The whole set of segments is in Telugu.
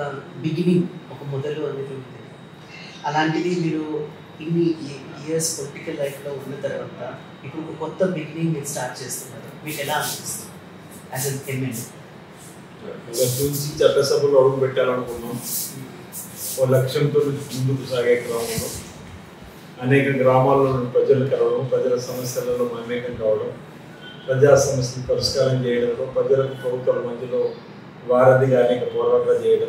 బిగినింగ్ ఒక మొదలు అనేది ఉంటుంది అలాంటిది మీరు ఇన్ని ఇయర్స్ పొలిటికల్ లైఫ్లో ఉన్న తర్వాత ఇప్పుడు ఒక కొత్త బిగినింగ్ మీరు స్టార్ట్ చేస్తున్నారు మీకు ఎలా అనిపిస్తుంది యాజ్ అన్ ఎమ్మెల్యే మొదటి నుంచి చట్టసభలో అడుగు పెట్టాలనుకున్నాం ఓ లక్ష్యంతో ముందుకు సాగే క్రమంలో అనేక గ్రామాల్లో ఉన్న ప్రజలు కలవడం ప్రజల సమస్యలలో మమేకం కావడం ప్రజా సమస్యలు పరిష్కారం చేయడంలో ప్రజలకు ప్రభుత్వాల మధ్యలో వారధిగా అనేక పోరాటాలు చేయడం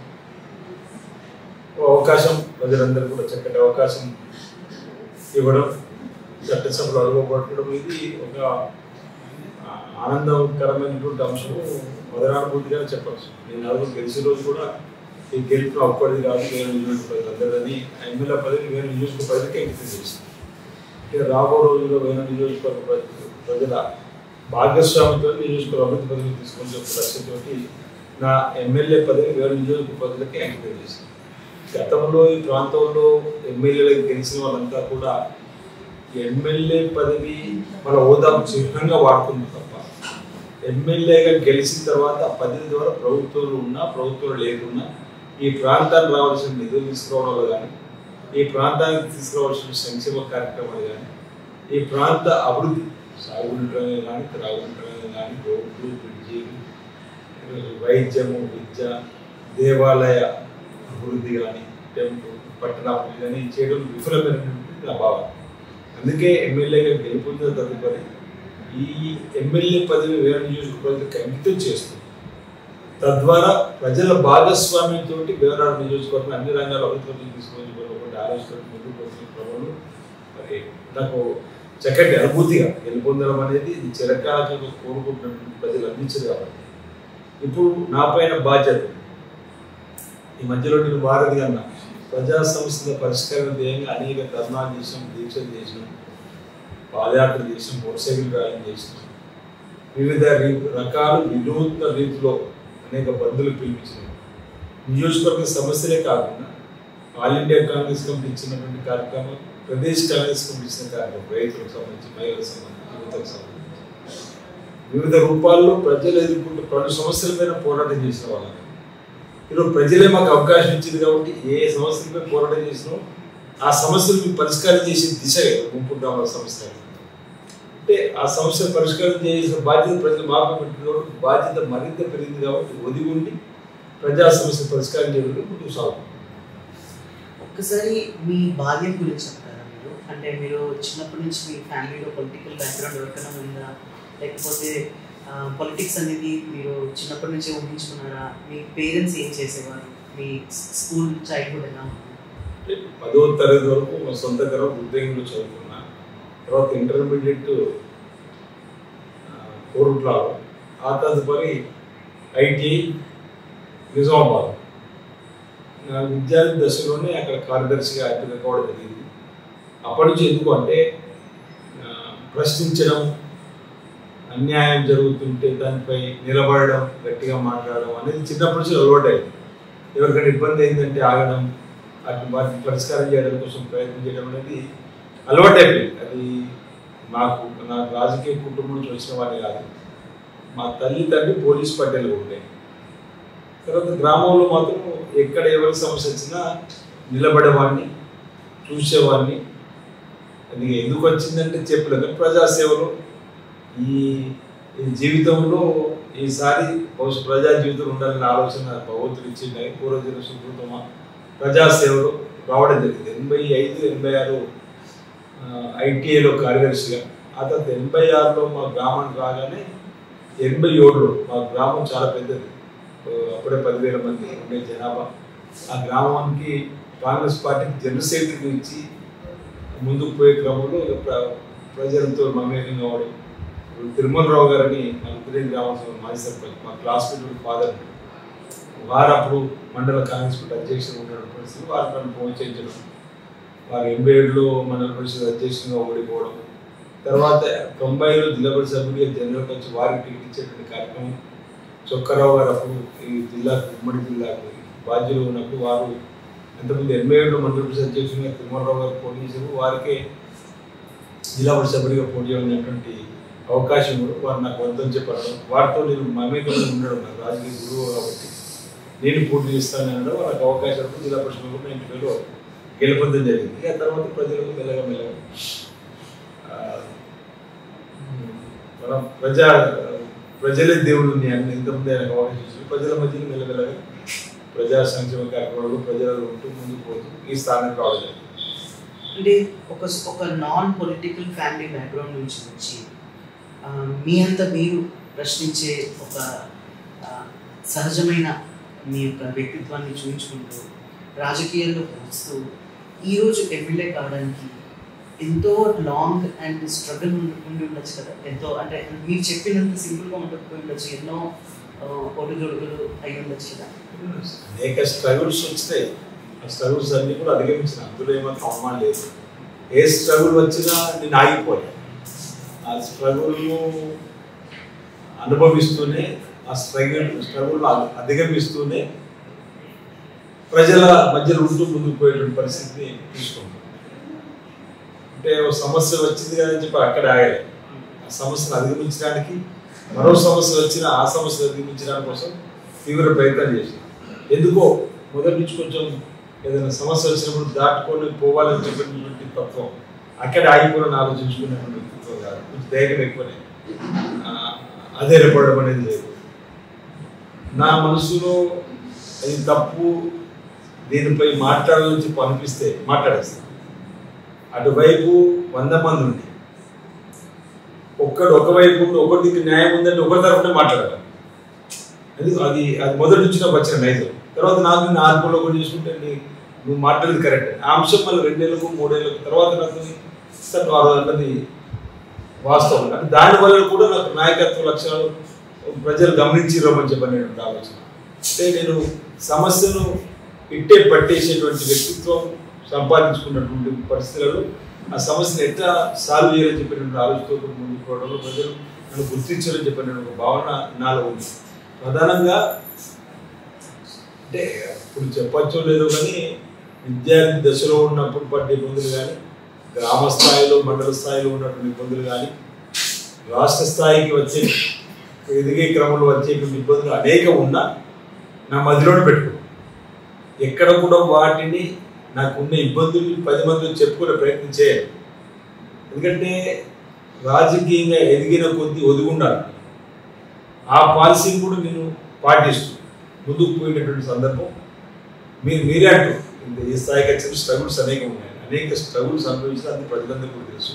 ఓ అవకాశం ప్రజలందరూ కూడా చక్కటి అవకాశం ఇవ్వడం చట్టసభలో అడుగుపడడం ఇది ఒక ఆ, ఆనందకరమైనటువంటి అంశము మొదలనుభూతిగా చెప్పచ్చు నేను నలుగురు గెలిచిన రోజు కూడా ఈ గెలుపు ఒక్కడిది కాదు వేరే నియోజకవర్గం అందరిదని ఎమ్మెల్యే పదవి వేరే నియోజకవర్గ ప్రజలకి అంకితం చేసింది ఇక రాబో రోజుల్లో వేరే నియోజకవర్గ ప్రజ- ప్రజల భాగస్వామితో నియోజకవర్గ అభివృద్ధి పదవి తీసుకొని చెప్పే లక్ష్యంతో నా ఎమ్మెల్యే పదవి వేరే నియోజకవర్గ ప్రజలకి అంకితం చేసింది గతంలో ఈ ప్రాంతంలో ఎమ్మెల్యేలకు గెలిచిన వాళ్ళంతా కూడా ఎమ్మెల్యే పదవి మన హోదా చిహ్నంగా వాడుతుంది తప్ప ఎమ్మెల్యేగా గెలిచిన తర్వాత ఆ పదవి ద్వారా ప్రభుత్వంలో ఉన్నా ప్రభుత్వంలో లేకున్నా ఈ ప్రాంతానికి రావాల్సిన నిధులు తీసుకురావడంలో కానీ ఈ ప్రాంతానికి తీసుకురావాల్సిన సంక్షేమ కార్యక్రమాలు కానీ ఈ ప్రాంత అభివృద్ధి సాగుంటమే కానీ త్రాగుంటమే కానీ రోడ్లు బ్రిడ్జీలు వైద్యము విద్య దేవాలయ అభివృద్ధి కానీ టెంపుల్ పట్టణాభివృద్ధి కానీ చేయడం విఫలమైనటువంటి నా భావన అందుకే ఎమ్మెల్యేగా గెలుపొందిన తదుపరి ఈ ఎమ్మెల్యే పదవి వేరే నియోజకవర్గానికి అంకితం చేస్తుంది తద్వారా ప్రజల భాగస్వామ్యంతో వేరాడు నియోజకవర్గం అన్ని రంగాల అభివృద్ధి తీసుకొని ఆలోచన ముందుకు వచ్చిన క్రమంలో మరి నాకు చక్కటి అనుభూతిగా గెలుపొందడం అనేది ఇది చిరకాలంగా కోరుకుంటున్నటువంటి ప్రజలు అందించదు కాబట్టి ఇప్పుడు నా పైన బాధ్యత ఈ మధ్యలో నేను వారధి అన్నా ప్రజా సమస్యల పరిష్కార ధ్యేయంగా అనేక ధర్నాలు చేసాం దీక్షలు చేసినాం పాదయాత్ర చేసాం మోటార్ సైకిల్ ర్యాలీ చేసినాం వివిధ రీ- రకాల వినూత్న రీతిలో అనేక బంధులు పిలిపించినాం నియోజకవర్గ సమస్యలే కాకుండా ఆల్ ఇండియా కాంగ్రెస్ కమిటీ ఇచ్చినటువంటి కార్యక్రమం ప్రదేశ్ కాంగ్రెస్ కమిటీ ఇచ్చిన కార్యక్రమం రైతులకు సంబంధించి మహిళలకు సంబంధించి యువతకు సంబంధించి వివిధ రూపాల్లో ప్రజలు ఎదుర్కొంటూ పలు సమస్యల మీద పోరాటం చేసిన వాళ్ళని ఈరోజు ప్రజలే మాకు అవకాశం ఇచ్చింది కాబట్టి ఏ సమస్యలపై పోరాటం చేసినో ఆ సమస్యలు పరిష్కారం చేసే దిశ గుంపు గ్రామాల సమస్య అంటే ఆ సమస్య పరిష్కారం చేసిన బాధ్యత ప్రజలు మాపై పెట్టిన కాబట్టి బాధ్యత మరింత పెరిగింది కాబట్టి ఒదిగి ఉండి ప్రజా సమస్య పరిష్కారం చేయడానికి ముందుకు సాగుతుంది ఒక్కసారి మీ బాల్యం గురించి చెప్తారా మీరు అంటే మీరు చిన్నప్పటి నుంచి మీ ఫ్యామిలీలో పొలిటికల్ బ్యాక్గ్రౌండ్ ఎవరికైనా ఉందా లేకపోతే పొలిటిక్స్ అనేది మీరు చిన్నప్పటి నుంచే ఊహించుకున్నారా మీ పేరెంట్స్ ఏం చేసేవారు మీ స్కూల్ చైల్డ్హుడ్ ఎలా ఉంది అంటే పదో తరగతి వరకు మా సొంత గ్రామం ఉద్యోగంలో చదువుకున్నా తర్వాత ఇంటర్మీడియట్ కోరుట్లాలో ఆ తదుపరి ఐటీఐ నిజామాబాద్ నా విద్యార్థి దశలోనే అక్కడ కార్యదర్శిగా ఎంపిక కావడం జరిగింది అప్పటి నుంచి ఎందుకు అంటే ఆ, ప్రశ్నించడం అన్యాయం జరుగుతుంటే దానిపై నిలబడడం గట్టిగా మాట్లాడడం అనేది చిన్నప్పటి నుంచి అలవాటైంది ఎవరికైనా ఇబ్బంది అయిందంటే ఆగడం వాటిని వాటిని పరిష్కారం చేయడం కోసం ప్రయత్నం చేయడం అనేది అలవాటైపోయింది అది నాకు నాకు రాజకీయ కుటుంబం నుంచి వచ్చిన వాడిని కాదు మా తల్లి తండ్రి పోలీస్ పట్టేలు ఉండే తర్వాత గ్రామంలో మాత్రం ఎక్కడ ఎవరి సమస్య వచ్చినా నిలబడేవాడిని చూసేవాడిని అది ఎందుకు వచ్చిందంటే చెప్పలేదు కానీ ప్రజాసేవలో ఈ ఈ జీవితంలో ఈసారి బహుశా ప్రజా జీవితం ఉండాలనే ఆలోచన భగవంతుడు ఇచ్చింది పూర్వజన సుకృతమా ప్రజాసేవలో రావడం జరిగింది ఎనభై ఐదు ఎనభై ఆరు ఐటీఐలో కార్యదర్శిగా ఆ తర్వాత ఎనభై ఆరులో మా గ్రామానికి రాగానే ఎనభై ఏడులో మా గ్రామం చాలా పెద్దది ఆ, అప్పుడే పదివేల మంది ఉండే జనాభా ఆ గ్రామానికి కాంగ్రెస్ పార్టీకి జనరల్ సెక్రటరీ ఇచ్చి ముందుకు పోయే క్రమంలో ఇక ప్ర- ప్రజలతో మమేకం కావడం ఇప్పుడు తిరుమలరావు గారని మన ఉత్తరేని గ్రామం మాజీ సర్పంచ్ మా క్లాస్మేట్ ఫాదర్ వారు అప్పుడు మండల కాంగ్రెస్ పార్టీ అధ్యక్షుడు ఉన్న పరిస్థితి వారు నన్ను ఫోన్ చేయించడం వారు ఎనభై ఏడులో మండల పరిషత్ అధ్యక్షునిగా ఓడిపోవడం తర్వాత తొంభైలో జిల్లా పరిషత్ సభ్యుడిగా జనరల్ వచ్చి వారికి టికెట్ ఇచ్చేటువంటి కార్యక్రమం చొక్కరావు గారు అప్పుడు ఈ జిల్లాకు ఉమ్మడి జిల్లాకు బాధ్యులు ఉన్నప్పుడు వారు అంతకుముందు ఎనభై ఏడులో మండల పరిషత్ అధ్యక్షునిగా తిరుమలరావు గారు పోటీ చేశారు వారికే జిల్లా పరిషత్ సభ్యుడిగా పోటీ చేయడానికి అవకాశం కూడా వారు నాకు వద్దని చెప్పడం వారితో నేను మమేకంగా ఉండడం నాకు రాజకీయ గురువు కాబట్టి నేను పోటీ చేస్తాను అనడం వాళ్ళకి అవకాశం ఉంది. జిల్లా పరిషత్ కూడా నైన్టీ ఫైవ్లో గెలుపొందడం జరిగింది ఆ తర్వాత ప్రజలకు మెల్లగా మెల్లగా ఆ, మన ప్రజా ప్రజలే దేవుడు అని ఇంతకుముందు ఆయనకు అవకాశం ఇచ్చారు ప్రజల మధ్యలో మెల్లమెల్లగా ప్రజా సంక్షేమ కార్యక్రమాలు ప్రజలలో ఉంటూ ముందుకు పోతూ ఈ స్థానానికి రావడం జరిగింది అంటే ఒక ఒక నాన్ పొలిటికల్ ఫ్యామిలీ బ్యాక్గ్రౌండ్ నుంచి వచ్చి ఆ, మీ అంతా మీరు ప్రశ్నించే ఒక ఆ, సహజమైన మీ యొక్క వ్యక్తిత్వాన్ని చూపించుకుంటూ రాజకీయాల్లో వస్తూ ఈరోజు ఎమ్మెల్యే కావడానికి ఎంతో లాంగ్ అండ్ స్ట్రగుల్ ఉండి ఉండొచ్చు కదా ఎంతో అంటే మీరు చెప్పినంత సింపుల్గా ఉండకపోయి ఉండొచ్చు ఎన్నో ఆ, ఒడిదొడుగులు అయి ఉండొచ్చు కదా అనేక స్ట్రగుల్స్ వచ్చినాయి ఆ స్ట్రగుల్స్ అన్ని కూడా అధిగమించిన అందులో ఏమాత్రం అవమానం లేదు ఏ స్ట్రగుల్ వచ్చినా నేను ఆగిపోలే ఆ స్ట్రగుల్ను అనుభవిస్తూనే ఆ స్ట్రగుల్ స్ట్రగుల్ అధిగమిస్తూనే ప్రజల మధ్యలో ఉంటూ ముందుకు పోయేటువంటి పరిస్థితిని తీసుకుంటాం అంటే ఒక సమస్య వచ్చింది కదా అని చెప్పి అక్కడ ఆగాలి ఆ సమస్యను అధిగమించడానికి మరో సమస్య వచ్చినా ఆ సమస్యను అధిగమించడానికి కోసం తీవ్ర ప్రయత్నం చేసి ఎందుకో మొదటి నుంచి కొంచెం ఏదైనా సమస్య వచ్చినప్పుడు దాటుకొని పోవాలని చెప్పినటువంటి తత్వం అక్కడ ఆగిపోవాలని ఆలోచించుకునేటువంటి వ్యక్తిత్వం కాదు కొంచెం ధైర్యం ఎక్కువనే ఆ, అధైర్యపడడం అనేది లేదు నా మనసులో అది తప్పు దీనిపై మాట్లాడాలని చెప్పి అనిపిస్తే మాట్లాడేస్తాను అటువైపు వంద మంది ఉండి ఒక్కడు ఒకవైపు ఉండి ఒకటికి న్యాయం ఉందంటే ఒకరి తరఫునే మాట్లాడాలి అది అది అది మొదటి నుంచి నాకు వచ్చిన నైజం తర్వాత నాకు నేను ఆత్మలో కూడా చూసుకుంటే నీ- నువ్వు మాట్లాడేది కరెక్ట్ ఆ అంశం మళ్ళీ రెండేళ్ళకు మూడేళ్ళకు తర్వాత నాకు సార్ ఆ రోజు అన్నది వాస్తవం అంటే దానివల్ల కూడా నాకు నాయకత్వ లక్షణాలు ప్రజలు గమనించిరమని చెప్పని నేను ఆలోచన అంటే నేను సమస్యను ఇట్టే పట్టేసేటువంటి వ్యక్తిత్వం సంపాదించుకున్నటువంటి పరిస్థితులలో ఆ సమస్యను ఎట్లా సాల్వ్ చేయాలని చెప్పినటువంటి ఆలోచనతో ముందుకు పోవడంలో ప్రజలు నన్ను గుర్తించారని చెప్పిన ఒక భావన నాలో ఉంది ప్రధానంగా అంటే ఇప్పుడు చెప్పచ్చో లేదో కానీ విద్యార్థి దశలో ఉన్నప్పుడు పడ్డ ఇబ్బందులు కానీ గ్రామ స్థాయిలో మండల స్థాయిలో ఉన్నటువంటి ఇబ్బందులు కానీ రాష్ట్ర స్థాయికి వచ్చే ఎదిగే క్రమంలో వచ్చేటువంటి ఇబ్బందులు అనేక ఉన్నా నా మదిలోనే పెట్టుకో ఎక్కడ కూడా వాటిని నాకున్న ఇబ్బందులు పది మందిలో చెప్పుకునే ప్రయత్నం చేయాలి ఎందుకంటే రాజకీయంగా ఎదిగిన కొద్దీ ఒదిగి ఉండాలి ఆ పాలసీని కూడా నేను పాటిస్తూ ముందుకు పోయినటువంటి సందర్భం మీరు మీరే అంటూ ఇంత ఈ స్థాయికి వచ్చిన స్ట్రగుల్స్ అనేక ఉన్నాయి అనేక స్ట్రగుల్స్ అనుభవించిన అది ప్రజలందరికీ కూడా తెలుసు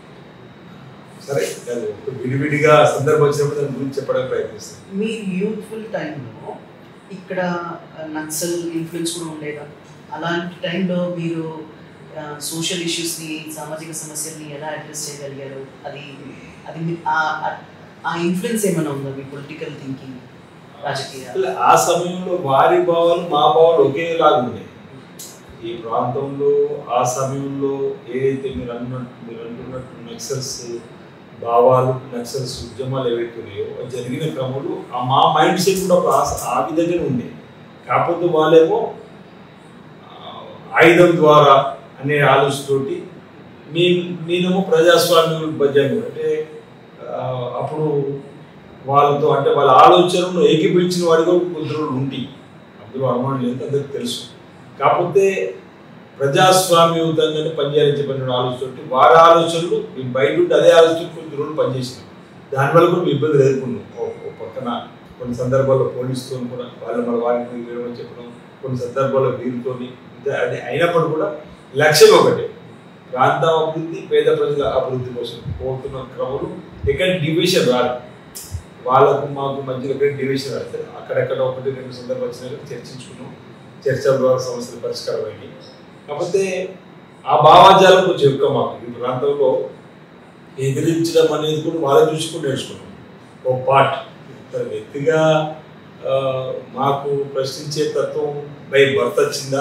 సరే అది ఒక విడివిడిగా సందర్భం వచ్చినప్పుడు దాని గురించి చెప్పడానికి ప్రయత్నిస్తాను మీ యూత్ఫుల్ టైంలో ఇక్కడ నక్సల్ ఇన్ఫ్లుయెన్స్ కూడా ఉండేదా అలాంటి టైంలో మీరు సోషల్ ఇష్యూస్ని సామాజిక సమస్యల్ని ఎలా అడ్రస్ చేయగలిగారు అది అది మీ- ఆ- ఆ- ఆ ఇన్ఫ్లుయెన్స్ ఏమైనా ఉందా మీ పొలిటికల్ థింకింగ్ రాజకీయ అసలు ఆ సమయంలో వారి భావాలు మా భావాలు ఒకేలాగా ఉన్నాయి ఈ ప్రాంతంలో ఆ సమయంలో ఏదైతే మీరు అన్నట్టు మీరు అంటున్నట్టు నక్సల్స్ భావాలు నక్సల్స్ ఉద్యమాలు ఏవైతే ఉన్నాయో అవి జరిగిన క్రమంలో ఆ మా మైండ్ సెట్ కూడా అప్పుడు ఆ- ఆ విధంగానే ఉంది కాకపోతే వాళ్ళేమో ఆ, ఆయుధం ద్వారా అనే ఆలోచనతోటి మీ నేనేమో ప్రజాస్వామ్యం బద్యంగా అంటే ఆ, అప్పుడు వాళ్ళతో అంటే వాళ్ళ ఆలోచనను ఏకీపించిన వాడిగా కొందరు ఉండి అందులో అనుమానం లేదు అందరికి తెలుసు కాకపోతే ప్రజాస్వామ్యయుతంగానే పనిచేయాలని చెప్పిన ఆలోచన వారి ఆలోచనలు మేము బయట ఉంటే అదే ఆలోచన కొన్ని రోజులు పనిచేసినాం దానివల్ల కూడా మేము ఇబ్బందులు ఎదుర్కొన్నాం ఓ- ఓ పక్కన కొన్ని సందర్భాల్లో పోలీసుతో కూడా వాళ్ళ మన వారిని వీరమని చెప్పడం కొన్ని సందర్భాల్లో వీరితో అది అయినప్పుడు కూడా లక్ష్యం ఒకటే ప్రాంత అభివృద్ధి పేద ప్రజల అభివృద్ధి కోసం పోతున్న క్రమంలో ఎక్కడ డివిజన్ రాదు వాళ్ళకు మాకు మధ్యలో ఎక్కడ డివిజన్ రాదు అక్కడెక్కడ ఒకటి రెండు సందర్భాలు వచ్చినాక చర్చించుకున్నాం చర్చల ద్వారా సమస్యలు పరిష్కారం అయ్యి కాకపోతే ఆ భావాజాలం కొంచెం ఎక్కువ మాకు ఈ ప్రాంతంలో ఎదిరించడం అనేది కూడా వాళ్ళ చూసుకుని నేర్చుకున్నాం ఒక పార్ట్ ఒక వ్యక్తిగా ఆ, మాకు ప్రశ్నించే తత్వం బై బర్త్ వచ్చిందా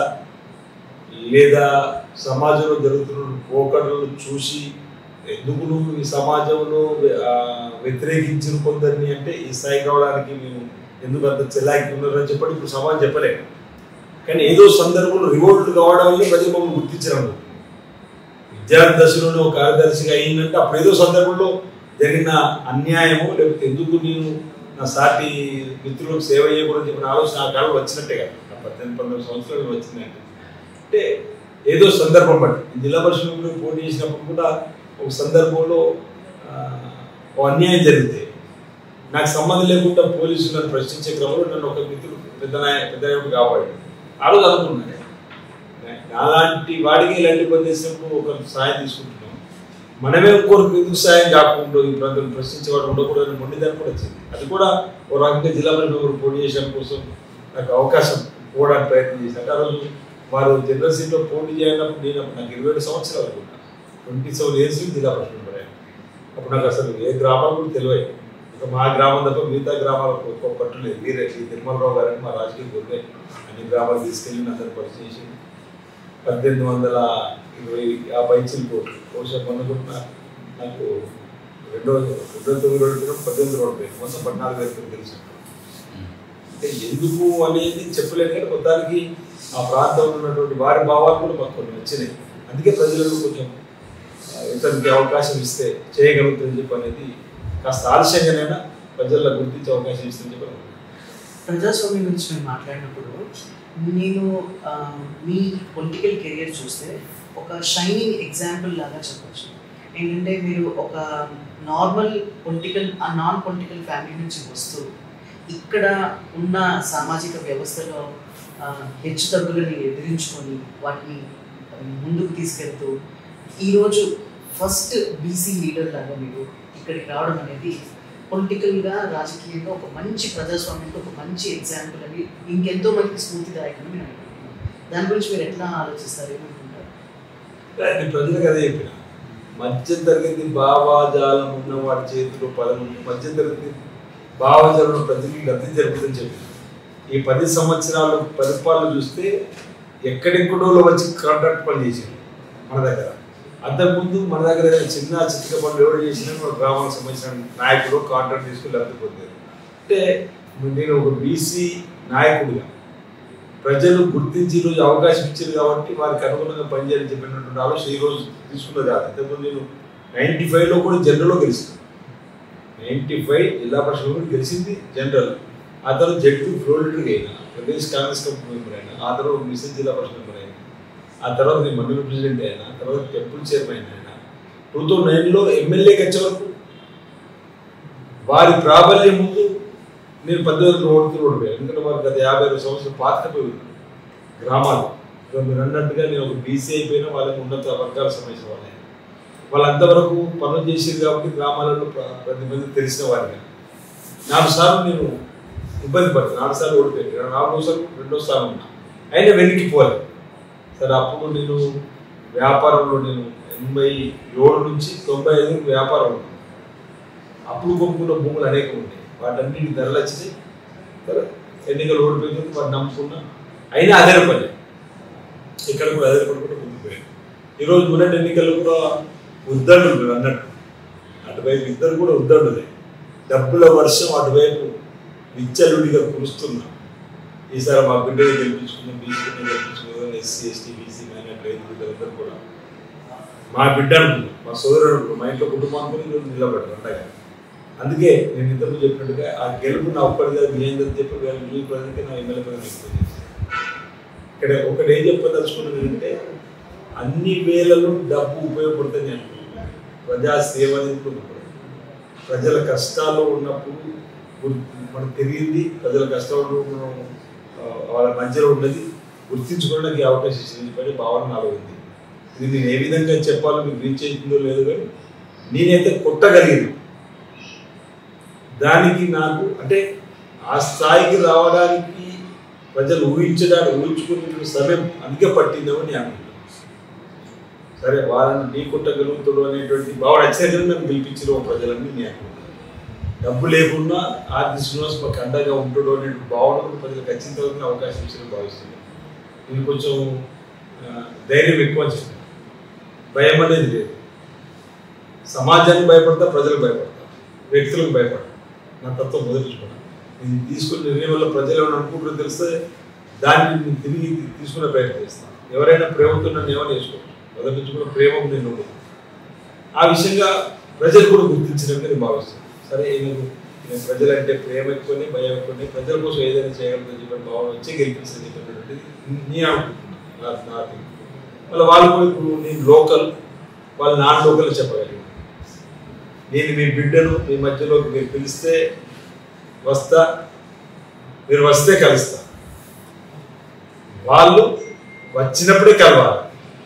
లేదా సమాజంలో జరుగుతున్న పోకడలను చూసి ఎందుకు నువ్వు ఈ సమాజంలో ఆ, వ్యతిరేకించిన కొందరిని అంటే ఈ స్థాయికి రావడానికి మేము ఎందుకు అంత చెల్లాకి ఉన్నారని చెప్పండి ఇప్పుడు సమాజం చెప్పలేము కానీ ఏదో సందర్భంలో రివోల్ట్ కావడం వల్ల ప్రజలు మమ్మల్ని గుర్తించడం విద్యార్థి దశలోనే ఒక కార్యదర్శిగా అయిందంటే అప్పుడు ఏదో సందర్భంలో జరిగిన అన్యాయమో లేకపోతే ఎందుకు నేను నా సాటి మిత్రులకు సేవ చేయకూడదని చెప్పిన ఆలోచన ఆ కాలంలో వచ్చినట్టే కదా నా పద్దెనిమిది పంతొమ్మిది సంవత్సరాలు వచ్చిందంటే అంటే ఏదో సందర్భం బట్టి ఈ జిల్లా పరిషత్లో పోటీ చేసినప్పుడు కూడా ఒక సందర్భంలో ఆ, ఓ అన్యాయం జరిగితే నాకు సంబంధం లేకుండా పోలీసులు నన్ను ప్రశ్నించే క్రమంలో నన్ను ఒక మిత్రుడు పెద్ద నాయ పెద్ద నాయకుడు కాపాడు ఆ రోజు అనుకున్నాను అలాంటి వాడికి ఇలాంటి పని చేసినప్పుడు ఒక సాయం తీసుకుంటున్నాం మనమే ఇంకొకరికి ఎందుకు సాయం కాకుండా ఈ ప్రాంతం ప్రశ్నించేవాడు ఉండకూడదని మొండిదాన్ని కూడా వచ్చింది అది కూడా ఓ రకంగా జిల్లా పరిషత్ పోటీ చేయడం కోసం నాకు అవకాశం పోవడానికి ప్రయత్నం చేశాను ఆ రోజు వారు జనరల్ సీట్లో పోటీ చేయనప్పుడు నేను అప్పుడు నాకు ఇరవై ఏడు సంవత్సరాలు అనుకుంటా ట్వంటీ సెవెన్ ఇయర్స్ జిల్లా పరిషత్ పడాను అప్పుడు నాకు అసలు ఏ గ్రామం కూడా తెలియదు ఇక మా గ్రామం తప్ప మిగతా గ్రామాలకు ఎక్కువ పట్టు లేదు వీరే ఈ తిరుమలరావు గారని మా రాజకీయ గురువే అన్ని గ్రామాలు తీసుకెళ్ళి అందరు పరిచయం చేసి పద్దెనిమిది వందల ఇరవై యాభై చిలుపు బహుశా మొన్న కూడా నా- నాకు రెండో రెండో తొమ్మిది రోజులు పద్దెనిమిది రోజులు పోయింది మొత్తం పద్నాలుగు వేలు తెలుసు అంటే ఎందుకు అనేది చెప్పలేను కానీ మొత్తానికి ఆ ప్రాంతంలో ఉన్నటువంటి వారి భావాలు కూడా మాకు కొన్ని నచ్చినాయి అందుకే ప్రజలకు కొంచెం ఆ, ఇతనికి అవకాశం ఇస్తే చేయగలుగుతుందని చెప్పి అనేది కాస్త ఆలస్యంగానైనా ప్రజల్లో గుర్తించే అవకాశం ఇస్తుందని చెప్పి అనుకుంటున్నాను. ప్రజాస్వామ్యం గురించి మేము మాట్లాడినప్పుడు నేను ఆ, మీ పొలిటికల్ కెరియర్ చూస్తే ఒక షైనింగ్ ఎగ్జాంపుల్ లాగా చెప్పొచ్చు ఏంటంటే మీరు ఒక నార్మల్ పొలిటికల్ ఆ నాన్ పొలిటికల్ ఫ్యామిలీ నుంచి వస్తూ ఇక్కడ ఉన్న సామాజిక వ్యవస్థలో ఆ, హెచ్చు తగ్గులని ఎదిరించుకొని వాటిని ముందుకు తీసుకెళ్తూ ఈరోజు ఫస్ట్ బీసీ లీడర్ లాగా మీరు ఇక్కడికి రావడం అనేది పొలిటికల్గా రాజకీయంగా ఒక మంచి ప్రజాస్వామ్యంలో ఒక మంచి ఎగ్జాంపుల్ అని ఇంకెంతో మందికి స్ఫూర్తిదాయకం నేను అనుకుంటున్నాను దాని గురించి మీరు ఎట్లా ఆలోచిస్తారు ఏమనుకుంటారు నేను ప్రజలకు అదే చెప్పిన మధ్య తరగతి భావాజాలం ఉన్న వాడి చేతిలో పదం ఉంది. మధ్య తరగతి భావజాలం ప్రజలకు లబ్ధి జరుగుతుందని చెప్పి ఈ పది సంవత్సరాలు పరిపాలన చూస్తే ఎక్కడెక్కడో వచ్చి కాంట్రాక్ట్ పని చేసింది మన దగ్గర అంతకుముందు మన దగ్గర ఏదైనా చిన్న చిత్తిక పనులు ఎవరు చేసినా మన గ్రామానికి సంబంధించిన నాయకుడు కాంట్రాక్ట్ తీసుకుని లబ్ధి పొందారు అంటే నేను ఒక బీసీ నాయకుడిగా ప్రజలు గుర్తించి ఈరోజు అవకాశం ఇచ్చారు కాబట్టి వారికి అనుగుణంగా పనిచేయాలని చెప్పినటువంటి ఆలోచన ఈ రోజు తీసుకున్నది కాదు ఇంతకుముందు నేను నైన్టీ ఫైవ్లో కూడా జనరల్లో గెలిచాను నైన్టీ ఫైవ్ జిల్లా పరిషత్ కూడా గెలిచింది జనరల్ ఆ తర్వాత జడ్పీ ఫ్లోర్ లీడర్గా అయినా ప్రదేశ్ కాంగ్రెస్ కమిటీ మెంబర్ అయినా ఆ తర్వాత మిషన్ జిల్లా పరిషత్ మెంబర్ అయినా ఆ తర్వాత నేను మండలి ప్రెసిడెంట్ అయినా ఆ తర్వాత టెంపుల్ చైర్మన్ అయినా టూ థౌజండ్ నైన్లో ఎమ్మెల్యేకి వచ్చే వరకు వారి ప్రాబల్యం ముందు నేను పద్దెనిమిది ఓటుతో ఓడిపోయాను ఎందుకంటే వారు గత యాభై ఐదు సంవత్సరాలు పాతకపోయి ఉన్నారు గ్రామాలు ఇక మీరు అన్నట్టుగా నేను ఒక బీసీ అయిపోయినా వాళ్ళకి ఉన్నత వర్గాల సమస్య వాళ్ళే వాళ్ళంతవరకు పనులు చేసేది కాబట్టి గ్రామాలలో ప్ర- ప్రతి మంది తెలిసిన వారిగా నాలుగు సార్లు నేను ఇబ్బంది పడ్డాను నాలుగు సార్లు ఓడిపోయాను నాలుగో సార్లు రెండో స్థానం ఉన్నా అయినా వెనక్కి పోలేదు సరే అప్పుడు నేను వ్యాపారంలో నేను ఎనభై ఏడు నుంచి తొంభై ఐదు వ్యాపారం ఉన్నాను అప్పుడు కొనుక్కున్న భూములు అనేకం ఉంటాయి వాటన్నిటి ధరలు వచ్చినాయి సరే ఎన్నికలు ఓడిపోయింది వాటిని నమ్ముకున్నా అయినా అదే పని ఇక్కడ కూడా అదే పడుకుంటే ముందుకుపోయాను ఈరోజు మొన్నటి ఎన్నికల్లో కూడా ఉద్దండులు మీరు అన్నట్టు అటువైపు ఇద్దరు కూడా ఉద్దండులే డబ్బుల వర్షం అటువైపు విచ్చలుడిగా కురుస్తున్నా ఈసారి మా బిడ్డని గెలిపించుకున్నాం బీసీని గెలిపించుకున్నాం ఎస్సీ ఎస్టీ బీసీ మైనార్టీ రైతులు వీళ్ళందరూ కూడా మా బిడ్డ అనుకున్నాం మా సోదరుడు అనుకున్నాం మా ఇంట్లో కుటుంబానికి ఈరోజు నిలబడ్డారు అండగా అందుకే నేను ఇంతకు చెప్పినట్టుగా ఆ గెలుపు నా ఒక్కడిగా మీ ఏందని చెప్పి వీళ్ళ మీ ప్రజలకి నా ఎమ్మెల్యే పదవి ఎక్కువ ఇక్కడ ఒకటి ఏం చెప్పదలుచుకున్నది అంటే అన్ని వేలలో డబ్బు ఉపయోగపడుతుంది అనుకుంటున్నాను ప్రజా సేవ అనేది కూడా ఉపయోగపడుతుంది. ప్రజల కష్టాల్లో ఉన్నప్పుడు గుర్- మనకు తెలియంది ప్రజల కష్టాల్లో మనం ఆ, వాళ్ళ మధ్యలో ఉన్నది గుర్తించుకోవడానికి ఈ అవకాశం ఇచ్చింది పని భావన నాలో ఉంది ఇది నేను ఏ విధంగా చెప్పాలో మీకు రీచ్ అవుతుందో లేదో కానీ నేనైతే కొట్టగలిగాను దానికి నాకు అంటే ఆ స్థాయికి రావడానికి ప్రజలు ఊహించడానికి ఊహించుకునే సమయం అందుకే పట్టిందేమో నేను అనుకుంటున్నాను సరే వాళ్ళని ఢీ కొట్టగలుగుతాడు అనేటువంటి భావన వచ్చేది నన్ను గెలిపించిన ప్రజలన్నీ నేను అనుకుంటున్నాను డబ్బు లేకున్నా ఆర్థిక శ్రీనివాస్ మాకు అండగా ఉంటాడు అనే భావన కూడా ప్రజలకు ఖచ్చితంగా అవకాశం ఇచ్చిన భావిస్తున్నాను నేను కొంచెం ఆ, ధైర్యం ఎక్కువ అని చెప్పాను భయం అనేది లేదు సమాజానికి భయపడతా ప్రజలకు భయపడతా వ్యక్తులకు భయపడతా నా తత్వం మొదలుచుకున్నాను నేను తీసుకున్న నిర్ణయం వల్ల ప్రజలు ఏమైనా అనుకుంటారో తెలిస్తే దాన్ని నేను తిరిగి తీసుకునే ప్రయత్నం చేస్తాను ఎవరైనా ప్రేమతో నన్ను ఏమైనా చేసుకోవచ్చు మొదటి నుంచి కూడా ప్రేమ ఉంది నేను ఆ విషయంగా ప్రజలు కూడా గుర్తించడం నేను భావిస్తున్నాను సరే ఈయనకు నేను ప్రజలంటే ప్రేమ ఎక్కువని భయం ఎక్కువని ప్రజల కోసం ఏదైనా చేయగలుగుతాను చెప్పిన భావన వచ్చి గెలిపిస్తుంది చెప్పినటువంటిది నేను అనుకుంటున్నాను నా నా think. మళ్ళీ వాళ్ళు కూడా ఇప్పుడు నేను లోకల్ వాళ్ళు నాన్ లోకల్ చెప్పగలిగాను నేను మీ బిడ్డను మీ మధ్యలోకి మీరు పిలిస్తే వస్తా మీరు వస్తే కలుస్తా వాళ్ళు వచ్చినప్పుడే కలవాలి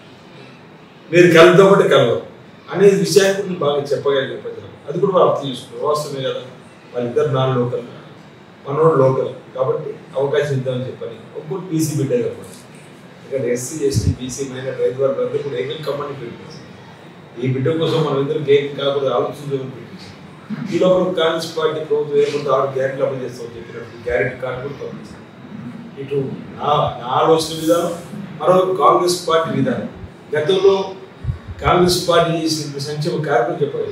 మీరు కలితో ఒకటి కలవరు అనే విషయాన్ని కూడా నేను బాగా చెప్పగలిగిన ప్రజలకు అది కూడా వాళ్ళు అర్థం చేసుకున్నారు వాస్తవమే కదా వాళ్ళిద్దరు నాన్ లోకల్ మనోడు లోకల్ కాబట్టి అవకాశం ఇద్దామని చెప్పని ఒక్కటి బీసీ బిడ్డ కాబట్టి ఇక్కడ ఎస్సీ ఎస్టీ బీసీ మైనర్ రైతు వారు అందరూ కూడా ఏకం కమ్మని పెట్టింది ఈ బిడ్డ కోసం మనం ఇద్దరు ఏకం కాకుండా ఆలోచించడం పెట్టింది ఈ లోపల కాంగ్రెస్ పార్టీ ప్రభుత్వం ఏర్పడితే ఆరు గ్యారెంటీ అమలు చేస్తామని చెప్పినప్పుడు గ్యారెంటీ కార్డు కూడా పంపించారు ఇటు నా నా ఆలోచన విధానం మరో కాంగ్రెస్ పార్టీ విధానం గతంలో కాంగ్రెస్ పార్టీ చేసిన సంక్షేమ కార్యక్రమం చెప్పారు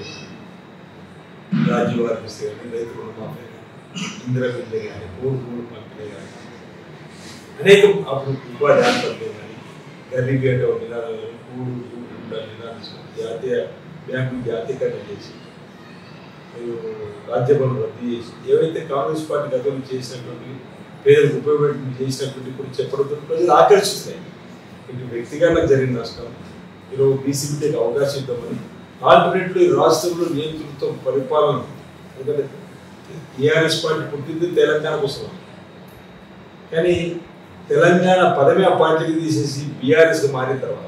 రాజీవ్ ఆర్పిస్తే కానీ రైతు రుణమాఫీ కానీ ఇందిరా బిడ్డ కానీ మూడు మూడు పంపిణీ కానీ అనేక అప్పుడు ఉపాధి హాస్పిటల్ కానీ గరీబీ అంటే ఒక నినాదాలు కానీ కూడు కూడు ఉండాలి నినాదం జాతీయ బ్యాంకు జాతీయకరణ చేసి మరియు రాజ్యభవన్ రద్దు చేసి ఏవైతే కాంగ్రెస్ పార్టీ గతంలో చేసినటువంటి పేదలకు ఉపయోగపడి చేసినటువంటి కొన్ని చెప్పడంతో ప్రజలు ఆకర్షిస్తాయి ఇటు వ్యక్తిగతంగా జరిగిన నష్టం ఈరోజు బీసీబీటీకి అవకాశం ఇద్దామని ఆల్టర్నేటివ్లీ రాష్ట్రంలో నియంతృత్వం పరిపాలన ఎందుకంటే టీఆర్ఎస్ పార్టీ పుట్టింది తెలంగాణ కోసం కానీ తెలంగాణ పదవి ఆ పార్టీకి తీసేసి బీఆర్ఎస్కి మారిన తర్వాత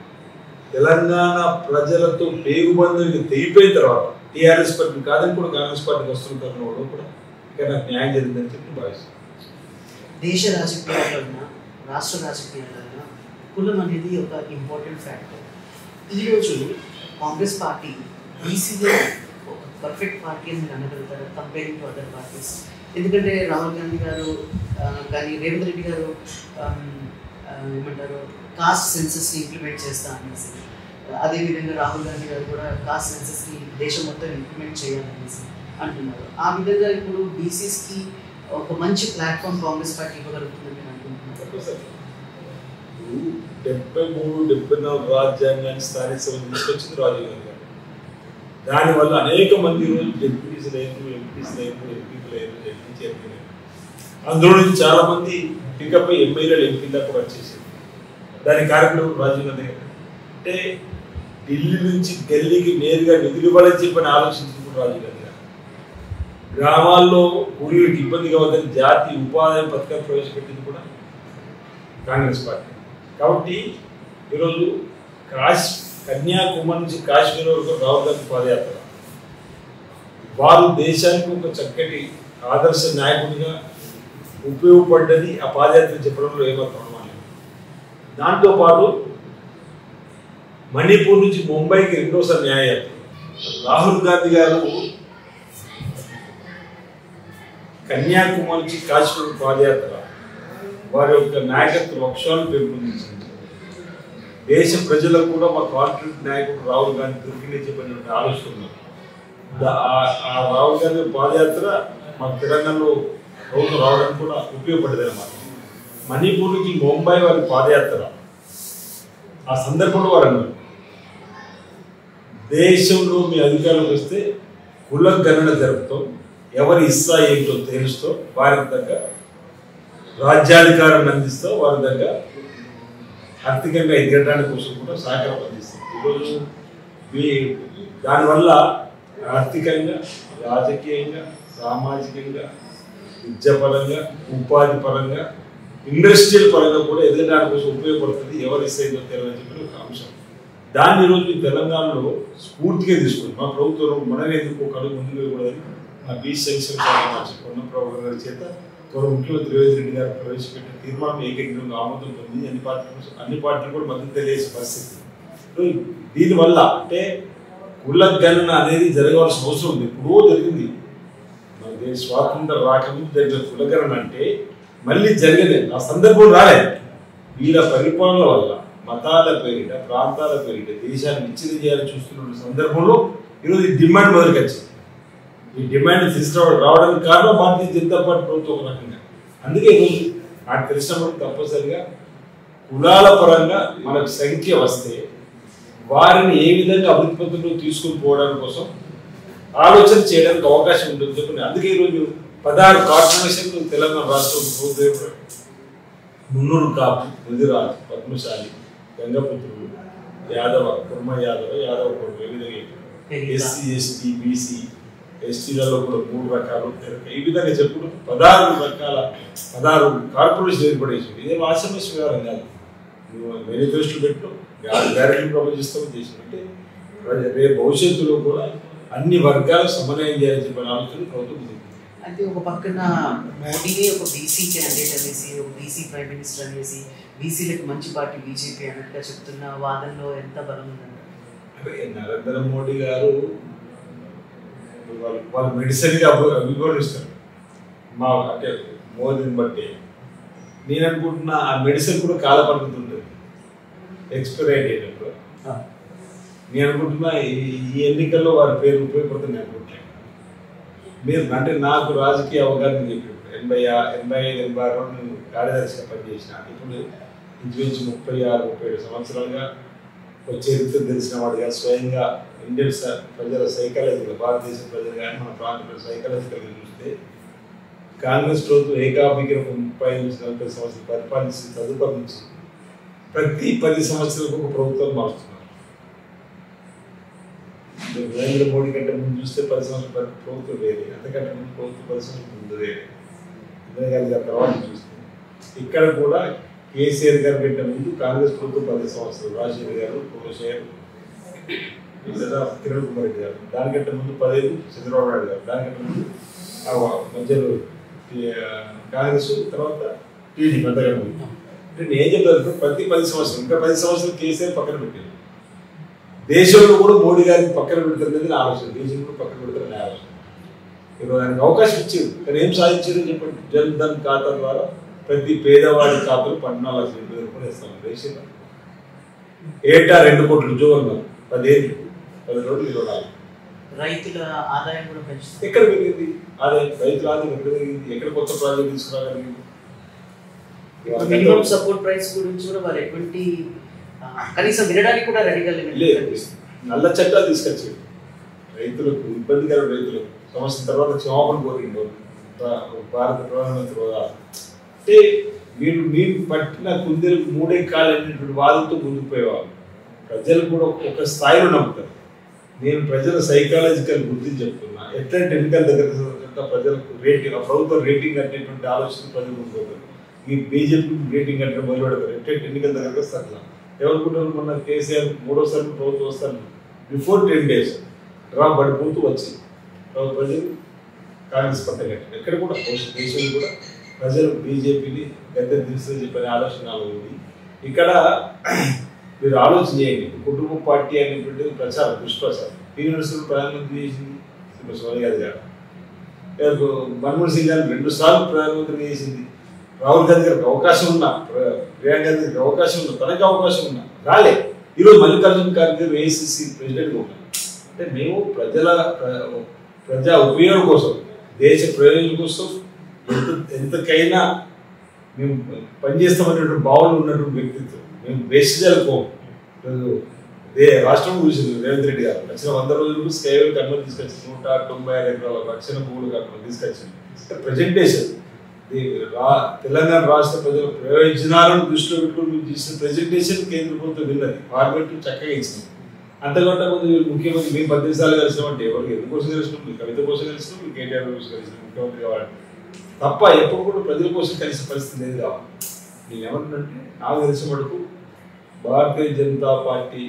తెలంగాణ ప్రజలతో పేగుబంధువులు తెగిపోయిన తర్వాత టీఆర్ఎస్ పార్టీ కాదని కూడా కాంగ్రెస్ పార్టీకి వస్తున్న తరుణంలో కూడా ఇక్కడ నాకు న్యాయం జరిగిందని చెప్పి భావిస్తున్నాను దేశ రాజకీయాలన్నా రాష్ట్ర రాజకీయాలన్నా కులం అనేది ఒక ఇంపార్టెంట్ ఫ్యాక్టర్ ఈరోజు కాంగ్రెస్ పార్టీ బీసీలో ఒక పర్ఫెక్ట్ పార్టీ అని మీరు అనగలుగుతారు కంపేరింగ్ టు అదర్ పార్టీస్ ఎందుకంటే రాహుల్ గాంధీ గారు ఆ, కానీ రేవంత్ రెడ్డి గారు ఆమ్, ఆ, ఏమంటారు కాస్ట్ సెన్సస్ని ఇంప్లిమెంట్ చేస్తా అనేసి అదేవిధంగా రాహుల్ గాంధీ గారు కూడా కాస్ట్ సెన్సస్ని దేశం మొత్తం ఇంప్లిమెంట్ చేయాలనేసి అంటున్నారు ఆ విధంగా ఇప్పుడు బీసీస్కి ఒక మంచి ప్లాట్ఫామ్ కాంగ్రెస్ పార్టీ ఇవ్వగలుగుతుందని నేను అనుకుంటున్నాను తక్కువ సార్. ఇప్పుడు డెబ్బై మూడు డెబ్బై నాలుగు రాజ్యాంగాన్ని స్థానిక సభ తీసుకొచ్చింది రాజీవ్ గాంధీ గారు దానివల్ల అనేక మంది రోజు జడ్పీటీసీ లేరు ఎంపీసీ లేరు ఎంపీలు లేరు జడ్పీ చైర్మన్ లేరు అందులో నుంచి చాలా మంది పికప్ ఎమ్మెల్యేలు ఎంపీ దాకా కూడా వచ్చేసారు దాని కార్యక్రమం రాజీవ్ గాంధీ గారు అంటే ఢిల్లీ నుంచి ఢిల్లీకి నేరుగా నిధులు ఇవ్వాలని చెప్పని ఆలోచించింది రాజీవ్ గాంధీ గారు గ్రామాల్లో కూలీలకు ఇబ్బంది కావద్దని జాతీయ ఉపాధి పథకాలు ప్రవేశపెట్టింది కూడా కాంగ్రెస్ పార్టీ కాబట్టి ఈరోజు కాశ్ కన్యాకుమారి నుంచి కాశ్మీర్ వరకు రాహుల్ గాంధీ పాదయాత్ర వారు దేశానికి ఒక చక్కటి ఆదర్శ నాయకుడిగా ఉపయోగపడ్డది ఆ పాదయాత్ర చెప్పడంలో ఏమాత్రం అనుమానం లేదు. దాంతో పాటు మణిపూర్ నుంచి ముంబైకి రెండోసారి న్యాయయాత్ర రాహుల్ గాంధీ గారు కన్యాకుమారి నుంచి కాశ్మీర్ పాదయాత్ర వారి యొక్క నాయకత్వ లక్ష్యాలను పెంపొందించింది దేశ ప్రజలకు కూడా మా కాన్ఫిడెంట్ నాయకుడు రాహుల్ గాంధీ దొరికిందే చెప్పని ఆలోచన ఉన్నారు. దా- ఆ- ఆ రాహుల్ గాంధీ పాదయాత్ర మా తెలంగాణలో ప్రభుత్వం రావడానికి కూడా ఉపయోగపడేది అనమాట మణిపూర్ నుంచి ముంబై వారి పాదయాత్ర ఆ సందర్భంలో వారు అన్నారు దేశంలో మీ అధికారంలోకి వస్తే కుల గణన జరుపుతాం ఎవరి ఇస్సా ఏంటో తెలుస్తూ వారికి తగ్గ రాజ్యాధికారాన్ని అందిస్తూ వారి దగ్గర ఆర్థికంగా ఎదగడానికి కోసం కూడా సహకారం అందిస్తాం ఈరోజు వీ- దానివల్ల ఆర్థికంగా రాజకీయంగా సామాజికంగా విద్యాపరంగా ఉపాధి పరంగా ఇండస్ట్రియల్ పరంగా కూడా ఎదగడానికి కోసం ఉపయోగపడుతుంది ఎవరి ఇస్తాయిందో తెలియని చెప్పిన ఒక అంశం దాన్ని ఈరోజు ఈ తెలంగాణలో స్ఫూర్తిగా తీసుకుంది మా ప్రభుత్వం మనం ఎందుకు ఒక అడుగు ముందుకు వెళ్ళకూడదని మా బీచ్ సంక్షేమ శాఖ మంత్రి పొన్న ప్రభాకర్ గారి చేత గౌరవ ముఖ్యమంత్రి రేవంత్ రెడ్డి గారు ప్రవేశపెట్టిన తీర్మానం ఏకగ్రీవంగా ఆమోదం పొంది అన్ని పార్టీలు అన్ని పార్టీలు కూడా మద్దతు తెలియజేసే పరిస్థితి ఇప్పుడు దీనివల్ల అంటే కుల గణన అనేది జరగవలసిన అవసరం ఉంది ఎప్పుడో జరిగింది మన దేశ స్వాతంత్రం రాకముందు జరిగిన కులగణన అంటే మళ్ళీ జరగలేదు ఆ సందర్భం రాలేదు వీళ్ళ పరిపాలన వల్ల మతాల పేరిట ప్రాంతాల పేరిట దేశాన్ని విచ్ఛిన్నం చేయాలని చూస్తున్న సందర్భంలో ఈరోజు ఈ డిమాండ్ మొదలుకి వచ్చింది ఈ డిమాండ్ తీసుకురావడం రావడానికి కారణం భారతీయ జనతా పార్టీ ప్రభుత్వం ఒక రకంగా అందుకే ఈరోజు నాకు తెలిసినప్పుడు తప్పనిసరిగా కులాల పరంగా మనకు సంఖ్య వస్తే వారిని ఏ విధంగా అభివృద్ధి పథంలో తీసుకుని పోవడానికి కోసం ఆలోచన చేయడానికి అవకాశం ఉంటుంది చెప్పండి అందుకే ఈరోజు పదహారు కార్పొరేషన్లు తెలంగాణ రాష్ట్రం ప్రభుత్వం మున్నూరు కాపు ముదిరాజు పద్మశాలి గంగపుత్రులు యాదవ కుర్మ యాదవ యాదవ కుర్మ ఈ విధంగా ఎస్సీ ఎస్టీ బీసీ ఎస్టీలలో కూడా మూడు రకాలు ఈ విధంగా చెప్పుడు పదహారు రకాల పదహారు కార్పొరేషన్ ఏర్పడేసి ఇదేం ఆసమస్య వ్యవహారం కాదు నువ్వు మేనిఫెస్టో పెట్టు డైరెక్ట్ ప్రపోజిస్తావు చేసినట్టే రేపు భవిష్యత్తులో కూడా అన్ని వర్గాలకు సమన్వయం చేయాలని చెప్పిన ఆలోచన ప్రభుత్వం ఉంది. అయితే ఒక పక్కన మోడీని ఒక బీసీ క్యాండిడేట్ అనేసి ఒక బీసీ ప్రైమ్ మినిస్టర్ అనేసి బీసీలకు మంచి పార్టీ బీజేపీ అన్నట్టుగా చెప్తున్న వాదనలో ఎంత బలం ఉందండి అంటే నరేంద్ర మోడీ గారు వాళ్ళు వాళ్ళు మెడిసిన్గా వివరిస్తారు మా అంటే మోదీని బట్టి నేను అనుకుంటున్నా ఆ మెడిసిన్ కూడా కాల పరిమితి ఉంటుంది ఎక్స్పైర్ అయ్యేటప్పుడు నేను అనుకుంటున్నా ఈ- ఈ ఎన్నికల్లో వారి పేరు ఉపయోగపడుతుంది అనుకుంటున్నాను మీరు అంటే నాకు రాజకీయ అవగాహన చెప్పారు ఎనభై ఆ- ఎనభై ఐదు ఎనభై ఆరు నేను కార్యదర్శిగా పనిచేసిన ఇప్పుడు ఇంచుమించు ముప్పై ఆరు ముప్పై ఏడు సంవత్సరాలుగా ఒక చరిత్ర తెలిసిన వాడిగా స్వయంగా ఇండియన్ స- ప్రజల సైకాలజికల్ భారతదేశ ప్రజలు కానీ మన ప్రాంతంలో సైకాలజికల్గా చూస్తే కాంగ్రెస్ ప్రభుత్వం ఏకాభిగా ముప్పై నుంచి నలభై సంవత్సరాలు పరిపాలించి తదుపరి నుంచి ప్రతి పది సంవత్సరాలకు ఒక ప్రభుత్వం మారుతున్నారు మీరు నరేంద్ర మోడీ కంటే ముందు చూస్తే పది సంవత్సరాల పరి- ప్రభుత్వం వేరే అంతకంటే ముందు ప్రభుత్వం పది సంవత్సరాల ముందు వేరే ఇందిరా గాంధీ గారి తర్వాత చూస్తే ఇక్కడ కూడా కేసీఆర్ గారి కంటే ముందు కాంగ్రెస్ ప్రభుత్వం పది సంవత్సరాలు రాజశేఖర్ గారు కులశేఖర్ లేదా కిరణ్ కుమార్ రెడ్డి గారు దానికంటే ముందు పదిహేను చంద్రబాబు నాయుడు గారు దానికంటే ముందు ఆ మధ్యలో ఈ, ఆ, కాంగ్రెస్ తర్వాత టీడీ అంతకంటే ముందు అంటే నేను ఏం చెప్తాను ప్రతి పది సంవత్సరం ఇంకా పది సంవత్సరాలు కేసీఆర్ పక్కన పెట్టారు దేశంలో కూడా మోడీ గారిని పక్కన పెడుతున్నది నా ఆలోచన దేశం కూడా పక్కన పెడుతున్న నా ఆలోచన ఈరోజు ఆయనకు అవకాశం ఇచ్చారు కానీ ఏం సాధించారు చెప్పండి జన్ ధన్ ఖాతా ద్వారా ప్రతి పేదవాడి ఖాతాలో పద్నాలుగు లక్షల ఎనభై రూపాయలు ఇస్తాను రేషన్ ఏటా రెండు కోట్ల ఉద్యోగాలు ఉన్నారు పదిహేను పది రోజులు ఇరవై నాలుగు రైతుల ఆదాయం కూడా పెంచుతుంది ఎక్కడ పెరిగింది అదే రైతుల ఆదాయం ఎక్కడ పెరిగింది ఎక్కడ కొత్త ప్రాజెక్ట్ తీసుకురాగలిగింది మినిమం సపోర్ట్ ప్రైస్ గురించి కూడా వాళ్ళు ఎటువంటి ఆ, కనీసం వినడానికి కూడా రెడీగా లేదు లేదు నల్ల చట్టాలు తీసుకొచ్చారు రైతులకు ఇబ్బందికర రైతులకు సంవత్సరం తర్వాత క్షమాపణ కోరిండు భా- భారత ప్రధానమంత్రి హోదా అంటే మీరు మీరు పట్టిన కుందేలకు మూడే కాలు అనేటువంటి వాదంతో ముందుకు పోయేవాళ్ళు ప్రజలు కూడా ఒక స్థాయిలో నమ్ముతారు నేను ప్రజల సైకాలజికల్ బుద్ధిని చెప్తున్నా ఎట్లాంటి ఎన్నికల దగ్గర తర్వాత ప్రజలకు రేటింగ్ ఆ ప్రభుత్వం రేటింగ్ అనేటువంటి ఆలోచన ప్రజలు ముందుకోతారు ఈ బీజేపీ రేటింగ్ అంటే మొదలు పెడతారు ఎట్లాంటి ఎన్నికల దగ్గరకు వస్తారు అట్లా ఎవరుకుంటారు మొన్న కేసీఆర్ మూడోసారి ప్రభుత్వం వస్తాను బిఫోర్ టెన్ డేస్ డ్రా పడిపోతూ వచ్చింది ప్రభు- ప్రజలు కాంగ్రెస్ పట్ట కట్టారు ఎక్కడ కూడా దేశ- దేశంలో కూడా ప్రజలు బీజేపీని గద్దె దిశని చెప్పనే ఆలోచన నాలో ఉంది ఇక్కడ మీరు ఆలోచన చేయండి కుటుంబ పార్టీ అనేటువంటిది ప్రచారం దుష్ప్రచారం పివి నరసింహ ప్రధానమంత్రి చేసింది శ్రీమతి సోనియా గాంధీ గారు రేపు మన్మోహన్ సింగ్ గారిని రెండు సార్లు ప్రధానమంత్రి చేసింది రాహుల్ గాంధీ గారికి అవకాశం ఉన్నా ప్ర- ప్రియాంక గాంధీ గారికి అవకాశం ఉన్నా తనకి అవకాశం ఉన్నా రాలే ఈరోజు మల్లికార్జున ఖార్గే గారు ఏఐసిసి ప్రెసిడెంట్గా ఉన్నారు అంటే మేము ప్రజల ప్ర- ప్రజా ఉపయోగం కోసం దేశ ప్రయోజనం కోసం ఎంత ఎంతకైనా మేము పనిచేస్తామనేటువంటి భావన ఉన్నటువంటి వ్యక్తిత్వం మేము బెస్ట్జలుకోం దే రాష్ట్రం చూసింది రేవంత్ రెడ్డి గారు వచ్చిన వంద రోజులు స్కైవల్ కన్వర్ట్ తీసుకొచ్చింది నూట తొంభై ఆరు ఎకరాల రక్షణ భూములు కన్వర్ట్ తీసుకొచ్చింది ప్రజెంటేషన్ రా తెలంగాణ రాష్ట్ర ప్రజల ప్రయోజనాలను దృష్టిలో పెట్టుకుని మేము చేసిన ప్రజెంటేషన్ కేంద్ర ప్రభుత్వం విన్నది పార్లమెంట్ చక్కగా ఇచ్చింది అంతకంటే ముందు ముఖ్యమంత్రి మేము పద్దెనిమిది సార్లు కలిసినామంటే ఎవరికి ఎందుకోసం కలిసినాం మీ కవిత కోసం కలిసినాం మీ కేటీఆర్ కోసం కలిసినాం ముఖ్యమంత్రి కావాలంటే తప్ప ఎప్పుడు కూడా ప్రజల కోసం కలిసిన పరిస్థితి లేదు కావాలి నేను ఏమంటున్నంటే నాకు తెలిసిన మటుకు భారతీయ జనతా పార్టీ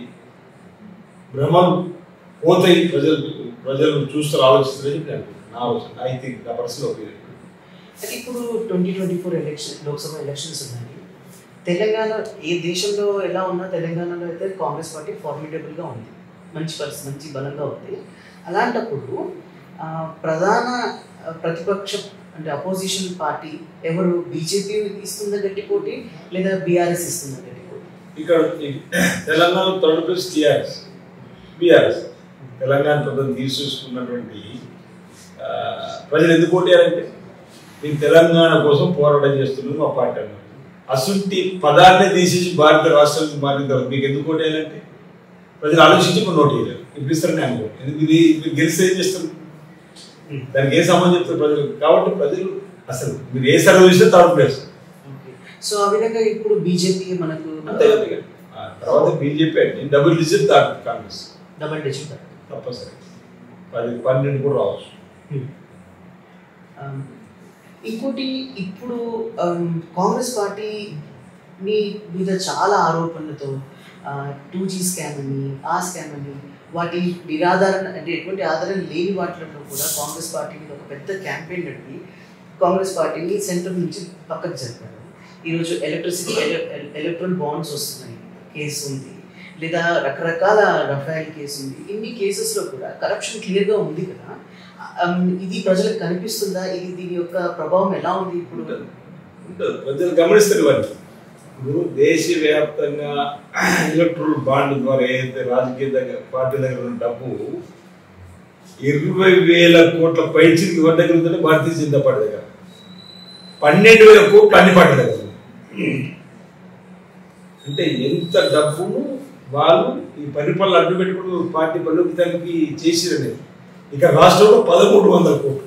భ్రమలు పోతాయి ప్రజలు ప్రజలు చూస్తారు ఆలోచిస్తారు చెప్పి నేను అనుకుంటున్నాను. నా ఆలోచన ఐ థింక్ నా పర్సనల్ ఒపీనియన్ అయితే ఇప్పుడు twenty twenty four election Lok Sabha elections ఉన్నాయి తెలంగాణ ఏ దేశంలో ఎలా ఉన్నా తెలంగాణలో అయితే కాంగ్రెస్ పార్టీ ఫార్మిడబుల్గా ఉంది మంచి పరిస్థితి మంచి బలంగా ఉంది అలాంటప్పుడు ఆ, ప్రధాన ఆ, ప్రతిపక్ష అంటే అపోజిషన్ పార్టీ ఎవరు బీజేపీ ఇస్తుందా గట్టి పోటీ లేదా బీఆర్ఎస్ ఇస్తుందా గట్టి పోటీ ఇక్కడ ఈ Telangana third place TRS BRS Telangana ప్రభుత్వం తీసుకున్నటువంటి ఆ, ప్రజలు ఎందుకు ఓటేయారంటే మేము తెలంగాణ కోసం పోరాటం చేస్తున్నాం మా పార్టీ అన్నారు అసంటి పదాన్ని తీసేసి భారత రాష్ట్రానికి మారిన తర్వాత మీకు ఎందుకు ఓటేయాలంటే ప్రజలు ఆలోచించి ఇప్పుడు నోట్ చేయలేరు ఇప్పుడు ఇస్తారని అనుకో ఎందుకు ఇది మీరు గెలిస్తే ఏం చేస్తారు దానికి ఏ సంబంధం చెప్తారు ప్రజలు కాబట్టి ప్రజలు అసలు మీరు ఏ సర్వే చూసినా థర్డ్ ప్లేస్ ఓకే సో ఆ విధంగా ఇప్పుడు బీజేపీ మనకు అంతే కదా ఇక. ఆ తర్వాత బీజేపీ అంటే డబుల్ డిజిట్ దాటి కాంగ్రెస్ డబల్ డిజిట్ తప్పనిసరి పది పన్నెండు కూడా రావచ్చు Um, ఇంకోటి ఇప్పుడు um, కాంగ్రెస్ పార్టీ మీ మీద చాలా ఆరోపణలతో టూ జీ స్కామ్ అని ఆ స్కామ్ అని వాటి నిరాధారణ అంటే ఎటువంటి ఆధారం లేని వాటిలో కూడా కాంగ్రెస్ పార్టీ మీద ఒక పెద్ద క్యాంపెయిన్ నడిపి కాంగ్రెస్ పార్టీని సెంటర్ నుంచి పక్కకు జరిపారు ఈరోజు ఎలక్ట్రిసిటీ ఎలక్ట్రల్ బాండ్స్ వస్తున్నాయి కేసు ఉంది లేదా రకరకాల రఫైల్ కేసు ఉంది ఇన్ని కేసెస్లో కూడా కరప్షన్ క్లియర్గా ఉంది కదా Um, ఇది ప్రజలకు కనిపిస్తుందా ఇది దీని యొక్క ప్రభావం ఎలా ఉంది ఇప్పుడు ఉంటుంది ఉంటుంది ప్రజలు గమనిస్తారు ఇవన్నీ ఇప్పుడు దేశవ్యాప్తంగా ఎలక్ట్రల్ బాండ్ ద్వారా ఏదైతే రాజకీయ దగ్గర పార్టీ దగ్గర ఉన్న డబ్బు ఇరవై వేల కోట్ల పైచికి ఎవరి దగ్గర ఉందంటే భారతీయ జనతా పార్టీ దగ్గర పన్నెండు వేల కోట్లు అన్ని పార్టీ దగ్గర ఉంది. అంటే ఎంత డబ్బును వాళ్ళు ఈ పరిపాలన అడ్డు పెట్టుకుని పార్టీ బలోపేతానికి చేసిరనేది ఇక రాష్ట్రంలో పదమూడు వందల కోట్లు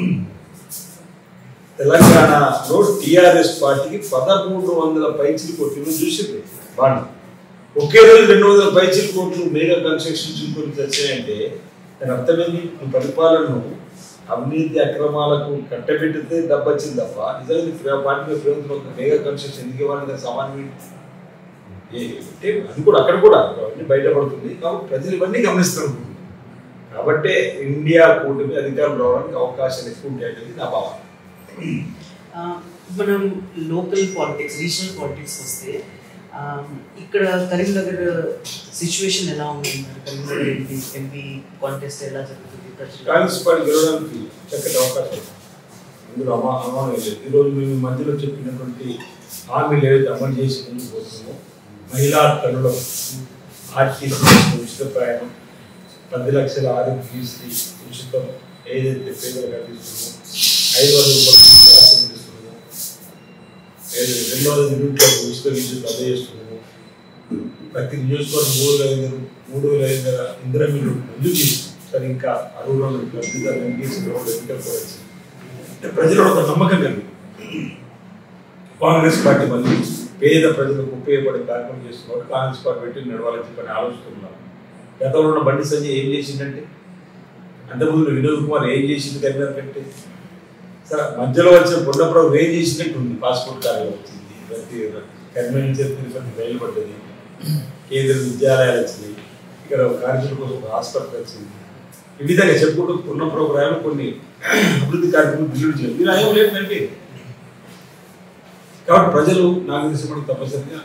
తెలంగాణలో టిఆర్ఎస్ పార్టీకి పదమూడు వందల పైచిలు కోట్లు చూసింది బాండ్ ఒకే రోజు రెండు వందల పైచిలు కోట్లు మేగా కన్స్ట్రక్షన్స్ గురించి వచ్చాయంటే దాని అర్థమైంది ఈ పరిపాలనను అవినీతి అక్రమాలకు కట్టబెట్టితే డబ్బు వచ్చింది తప్ప నిజంగా ఈ ప్ర- పార్టీ మీద ప్రభుత్వం ఒక మేగా కన్స్ట్రక్షన్ ఎందుకు ఇవ్వాలి దానికి సమానం అంటే అది కూడా అక్కడ కూడా అవన్నీ బయటపడుతుంది కాబట్టి ప్రజలు ఇవన్నీ గమనిస్తారు కాబట్టే ఇండియా కూటమి అధికారం రావడానికి అవకాశాలు ఎక్కువ ఉంటాయనేది నా భావన ఆ, మనం లోకల్ పాలిటిక్స్ రీజనల్ పాలిటిక్స్ వస్తే ఆ, ఇక్కడ కరీంనగర్ సిచ్యువేషన్ ఎలా ఉంది మరి కరీంనగర్ ఎంపీ ఎంపీ కాంటెస్ట్ ఎలా జరుగుతుంది ప్రజలు- కాంగ్రెస్ పార్టీ గెలవడానికి చక్కటి అవకాశం ఉంది. ఇందులో అమా అమానం లేదు ఈరోజు మేము ఈ మధ్యలో చెప్పినటువంటి హామీలు ఏవైతే అమలు చేసి ముందుకు పోతున్నామో మహిళా తల్లుల ఆర్టీసీ ఉచిత ప్రయాణం పది లక్షల ఆరోగ్యశ్రీ ఉచితం ఏదైతే పేదలకు అందిస్తున్నామో ఐదు వందల రూపాయలు గ్యాస్ అందిస్తున్నామో ఏదైతే రెండు వందల యూనిట్లకు ఉచిత విద్యుత్ అందజేస్తున్నామో ప్రతి నియోజకవర్గం మూడు వేల ఐదు మూడు వేల ఐదు వందల ఇందిరా మిల్లు ముందు తీసుకు సరే ఇంకా అరువులో లబ్ధిదారులు ఎంపీసీ ఎన్నికలు కూడా వచ్చింది. అంటే ప్రజలు ఒక నమ్మకం కలిగి కాంగ్రెస్ పార్టీ మళ్ళీ పేద ప్రజలకు ఉపయోగపడే కార్యక్రమం చేస్తున్నారు కాంగ్రెస్ పార్టీ పెట్టి నడవాలని చెప్పని ఆలోచిస్తున్నారు గతంలో ఉన్న బండి సంజయ్ ఏం చేసిందంటే అంతకుముందు వినోద్ కుమార్ ఏం చేసింది కరీంనగర్ కంటే సరే మధ్యలో వచ్చిన పొన్నప్పుడు ఏం చేసినట్టు ఉంది పాస్పోర్ట్ కార్యాలయం వచ్చింది ప్రతి కరీంనగర్ నుంచి తిరుపతి రైలు పడ్డది కేంద్ర విద్యాలయాలు వచ్చినాయి ఇక్కడ కార్మికుల కోసం ఒక హాస్పిటల్ వచ్చింది ఈ విధంగా చెప్పుకుంటూ ఉన్న ప్రోగ్రామ్ కొన్ని అభివృద్ధి కార్యక్రమాలు బిల్లు చేయాలి మీరు అయ్యం లేదంటే కాబట్టి ప్రజలు నాకు తెలిసినప్పుడు తప్పనిసరిగా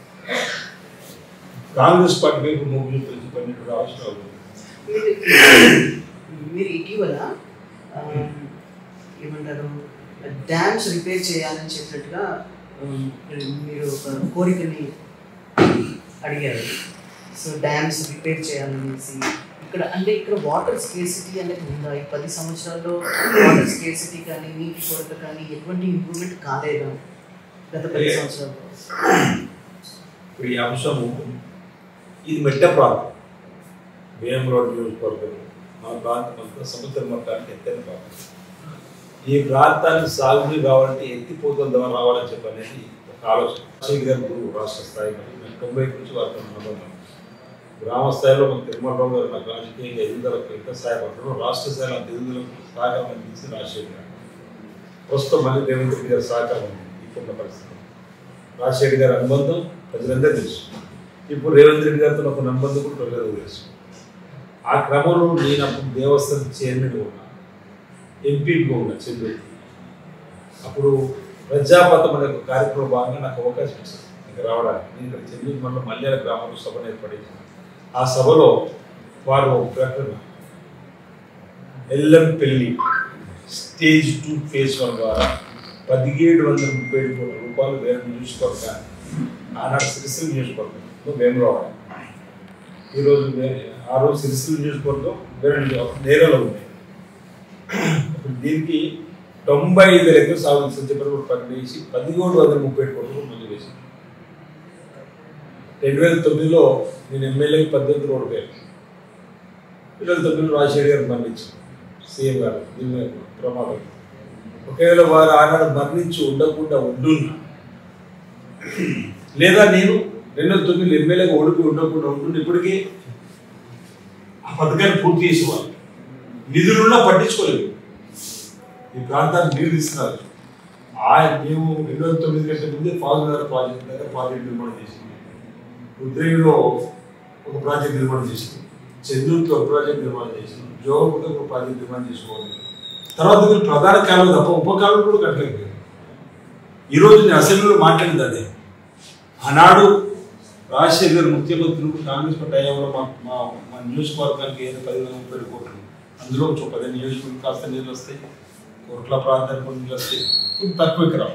కాంగ్రెస్ పార్టీ వైపు మొగ్గు చూపించి పన్నెండు అవసరం ఉంది మీరు- మీరు ఇటీవల ఆ, ఏమంటారు డ్యామ్స్ రిపేర్ చేయాలని చెప్పినట్టుగా ఆ, మీరు ఒక కోరికని అడిగారు సో డ్యామ్స్ రిపేర్ చేయాలనేసి ఇక్కడ అంటే ఇక్కడ వాటర్ స్కేసిటీ అనేది ఉందా ఈ పది సంవత్సరాల్లో వాటర్ స్కేసిటీ కానీ నీటి కొరత కానీ ఎటువంటి ఇంప్రూవ్మెంట్ కాలేదా గత పది సంవత్సరాల్లో ఇప్పుడు ఈ అంశము ఇది మెట్ట ప్రాంతం వేమరోడ్ నియోజకవర్గం మా ప్రాంతం అంతా సముద్ర మట్టానికి ఎత్తైన ప్రాంతం ఈ ప్రాంతానికి సాగునీరు కావాలంటే ఎత్తిపోతల ద్వారా రావాలని చెప్పనేది ఒక ఆలోచన రాజశేఖర్ గారు గురువు రాష్ట్ర స్థాయి మరి నేను తొంభై నుంచి వారితో అనుబంధం గ్రామ స్థాయిలో మన తిరుమలరావు గారు నాకు రాజకీయంగా ఎదుగుదలకు ఎంత సహాయపడుతున్నారో రాష్ట్ర స్థాయిలో అంత ఎదుగుదలకు సహకారం అందించి రాజశేఖర్ గారు ప్రస్తుతం మళ్ళీ రేవంత్ రెడ్డి గారి సహకారం ఉంది ఇప్పుడున్న పరిస్థితి రాజశేఖర్ గారి అనుబంధం ప్రజలందరూ తెలుసు ఇప్పుడు రేవంత్ రెడ్డి గారితో ఒక అనుబంధం కూడా ప్రజలకు తెలుసు ఆ క్రమంలో నేను అప్పుడు దేవస్థానం చైర్మన్గా ఉన్నా ఎంపీగా ఉన్నా చెందుర్తి అప్పుడు ప్రజాపథం అనే ఒక కార్యక్రమం భాగంగా నాకు అవకాశం ఇచ్చింది ఇక్కడ రావడానికి నేను ఇక్కడ చెందుర్తి మండలం మల్యాల గ్రామంలో సభను ఏర్పడింది ఆ సభలో వారు ఒక ప్రకటన Yellampalli stage two phase one ద్వారా పదిహేడు వందల ముప్పై ఏడు కోట్ల రూపాయలు వేరే నియోజకవర్గాన్ని ఆనాడు సిరిసిల్ల నియోజకవర్గంలో వేమరావాలి ఈరోజు వే- ఆ రోజు సిరిసిల్ల నియోజకవర్గం వేరే నియోజకవర్గం నేరలో ఉంది ఇప్పుడు దీనికి తొంభై ఐదు వేల ఎకరం సాగు చెప్పిన ప్రకటించి పదిహేడు వందల ముప్పై ఏడు కోట్ల రూపాయలు మంజూరు చేసింది రెండు వేల తొమ్మిదిలో నేను ఎమ్మెల్యేకి పద్దెనిమిది ఓడిపోయాను పిల్లలతో పిల్లలు రాజశేఖర్ గారు మరణించారు సీఎం గారు దీని ప్రమాదం ఒకవేళ వారు ఆనాడు మరణించి ఉండకుండా ఉండున్నా లేదా నేను రెండు వేల తొమ్మిది ఎమ్మెల్యేగా ఓడిపోయి ఉండకుండా ఉంటుండే ఇప్పటికీ ఆ పథకాన్ని పూర్తి చేసేవాళ్ళు నిధులున్నా పట్టించుకోలేదు ఈ ప్రాంతానికి నీరు తీసుకున్నారు ఆయన మేము రెండు వేల తొమ్మిది కంటే ముందే ఫాజునగర్ ప్రాజెక్ట్ దగ్గర ప్రాజెక్ట్ నిర్మాణం చేసింది ఉద్రేవిలో ఒక ప్రాజెక్ట్ నిర్మాణం చేసింది చంద్రుడితో ఒక ప్రాజెక్ట్ నిర్మాణం చేసింది జోగపుతో ఒక ప్రాజెక్ట్ నిర్మాణం చేసుకోవాలి తర్వాత మీరు ప్రధాన కాలం తప్ప ఉప కాలం కూడా కట్టలేదు ఈ రోజు నేను అసెంబ్లీలో మాట్లాడింది అదే ఆనాడు రాజశేఖర్ గారు ముఖ్యమంత్రి కాంగ్రెస్ పార్టీ హయాంలో మా మా మా నియోజకవర్గానికి ఏదో పదివేల ముప్పై ఏడు కోట్లు అందులో ఒక పది నియోజకవర్గం కాస్త నీళ్ళు వస్తాయి కోట్ల ప్రాంతానికి కొన్ని నీళ్ళు వస్తాయి కొంచెం తక్కువ ఇక్కడ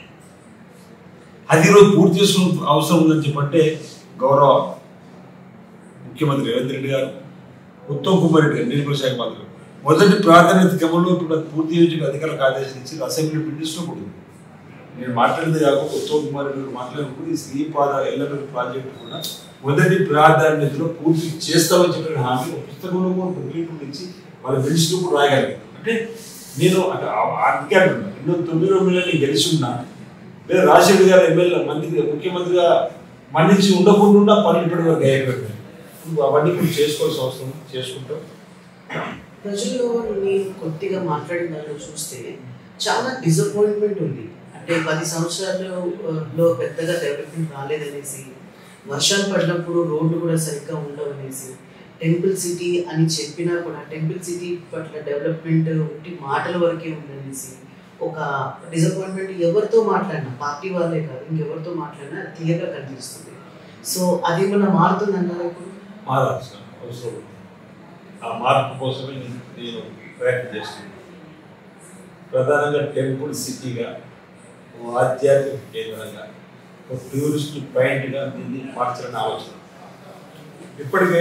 అది ఈరోజు పూర్తి చేసుకున్న అవసరం ఉందని చెప్పంటే గౌరవ ముఖ్యమంత్రి రేవంత్ రెడ్డి గారు ఉత్తమ్ కుమార్ రెడ్డి గారు నీటి శాఖ మంత్రి మొదటి ప్రాధాన్యత క్రమంలో ఇప్పుడు అది పూర్తి చేసి అధికారులకు ఆదేశించి అసెంబ్లీ బిల్డింగ్స్లో కూడా ఉంది. నేను మాట్లాడింది కాకుండా ఉత్తమ్ కుమార్ రెడ్డి గారు మాట్లాడినప్పుడు ఈ శ్రీపాద ఎల్లమెల్లి ప్రాజెక్టు కూడా మొదటి ప్రాధాన్యతలో పూర్తి చేస్తామని చెప్పిన హామీ ఒక పుస్తకంలో కూడా బుక్లెట్ ఇచ్చి వాళ్ళ బిల్స్లో కూడా రాయగలిగాను అంటే నేను అటు ఆ- ఆ అధికారులు ఉన్నా. ఎన్నో తొమ్మిది ఎమ్మెల్యేని గెలిచి ఉన్నా లేదా రాజశేఖర్ గారు ఎమ్మెల్యే మంత్రి ముఖ్యమంత్రిగా మన్నించి ఉండకుండా ఉన్న పనులు ఇప్పటి వరకు అయిపోయాయి నువ్వు అవన్నీ కూడా చేసుకోవాల్సిన అవసరం ఉంది. చేసుకుంటాం ప్రజల్లో నేను కొద్దిగా మాట్లాడిన దానిలో చూస్తే చాలా డిసప్పాయింట్మెంట్ ఉంది అంటే పది సంవత్సరాలలో పెద్దగా డెవలప్మెంట్ రాలేదనేసి వర్షాలు పడినప్పుడు రోడ్లు కూడా సరిగ్గా ఉండవనేసి టెంపుల్ సిటీ అని చెప్పినా కూడా టెంపుల్ సిటీ పట్ల డెవలప్మెంట్ ఉంటే మాటల వరకే ఉందనేసి ఒక డిసప్పాయింట్మెంట్ ఎవరితో మాట్లాడినా పార్టీ వాళ్ళే కాదు ఇంకెవరితో మాట్లాడినా క్లియర్గా కనిపిస్తుంది సో అది ఏమన్నా మారుతుందంటారా ఇప్పుడు మారాల్సిన అవసరం ఉంది ఆ మార్పు కోసమే నేను నేను ప్రయత్నం చేస్తున్నాను ప్రధానంగా టెంపుల్ సిటీగా ఓ ఆధ్యాత్మిక కేంద్రంగా ఒక టూరిస్ట్ పాయింట్గా దీన్ని మార్చాలని ఆలోచన ఇప్పటికే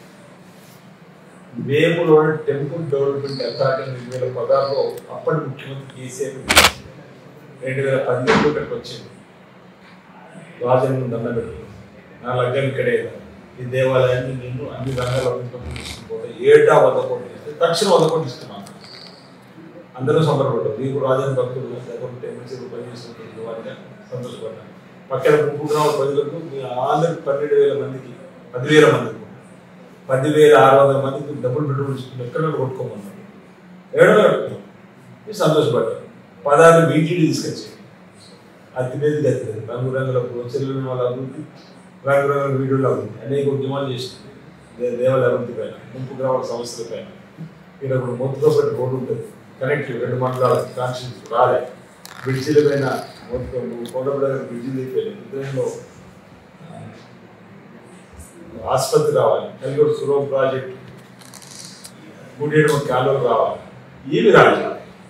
వేములో టెంపుల్ డెవలప్మెంట్ అథారిటీ రెండు వేల పదహారులో అప్పటి ముఖ్యమంత్రి కేసీఆర్ రెండు వేల పదిహేడులో ఇక్కడికి వచ్చింది రాజన్న దండం పెట్టుకుంది నా లగ్గం ఇక్కడే ఈ దేవాలయాన్ని నేను అన్ని రంగాల అభివృద్ధి తీసుకుపోతే ఏటా వంద కోట్లు ఇస్తే తక్షణం వంద కోట్లు ఇస్తున్నాను అందరూ సంబరపడ్డారు నీకు రాజన్ భక్తులు లేకపోతే టెంపుల్స్ పనిచేస్తున్న వారిగా సంతోషపడ్డాను పక్కన ముగ్గురు ప్రజలకు మీ అందరికి పన్నెండు వేల మందికి పదివేల మందికి పదివేల ఆరు వందల మందికి డబ్బులు పెట్టుబడి ఇస్తున్నారు ఎక్కడ కొట్టుకోమన్నారు ఏడో కట్టుకున్నాం మీరు సంతోషపడ్డారు పదాలు వీటిని తీసుకొచ్చి అది తినేది గతి లేదు రంగు రంగుల చెల్లెలు వాళ్ళ అభివృద్ధి రంగు రంగుల వీడియోలు అభివృద్ధి అనేక ఉద్యమాలు చేసింది దే- దేవాలయ అభివృద్ధి పైన ముంపు గ్రామాల సమస్యల పైన ఇక్కడ ఇప్పుడు మొత్తుతో పెట్టి రోడ్డు ఉంటుంది కనెక్టివ్ రెండు మండలాల కాన్స్టిట్యూన్స్ రాలే బ్రిడ్జిల పైన మొత్తం కొండపడ బ్రిడ్జి అయిపోయింది ఉదయంలో ఆసుపత్రి రావాలి నలుగురు సురవం ప్రాజెక్ట్ మూడేడు కాలువలు రావాలి ఏమి రాలేదు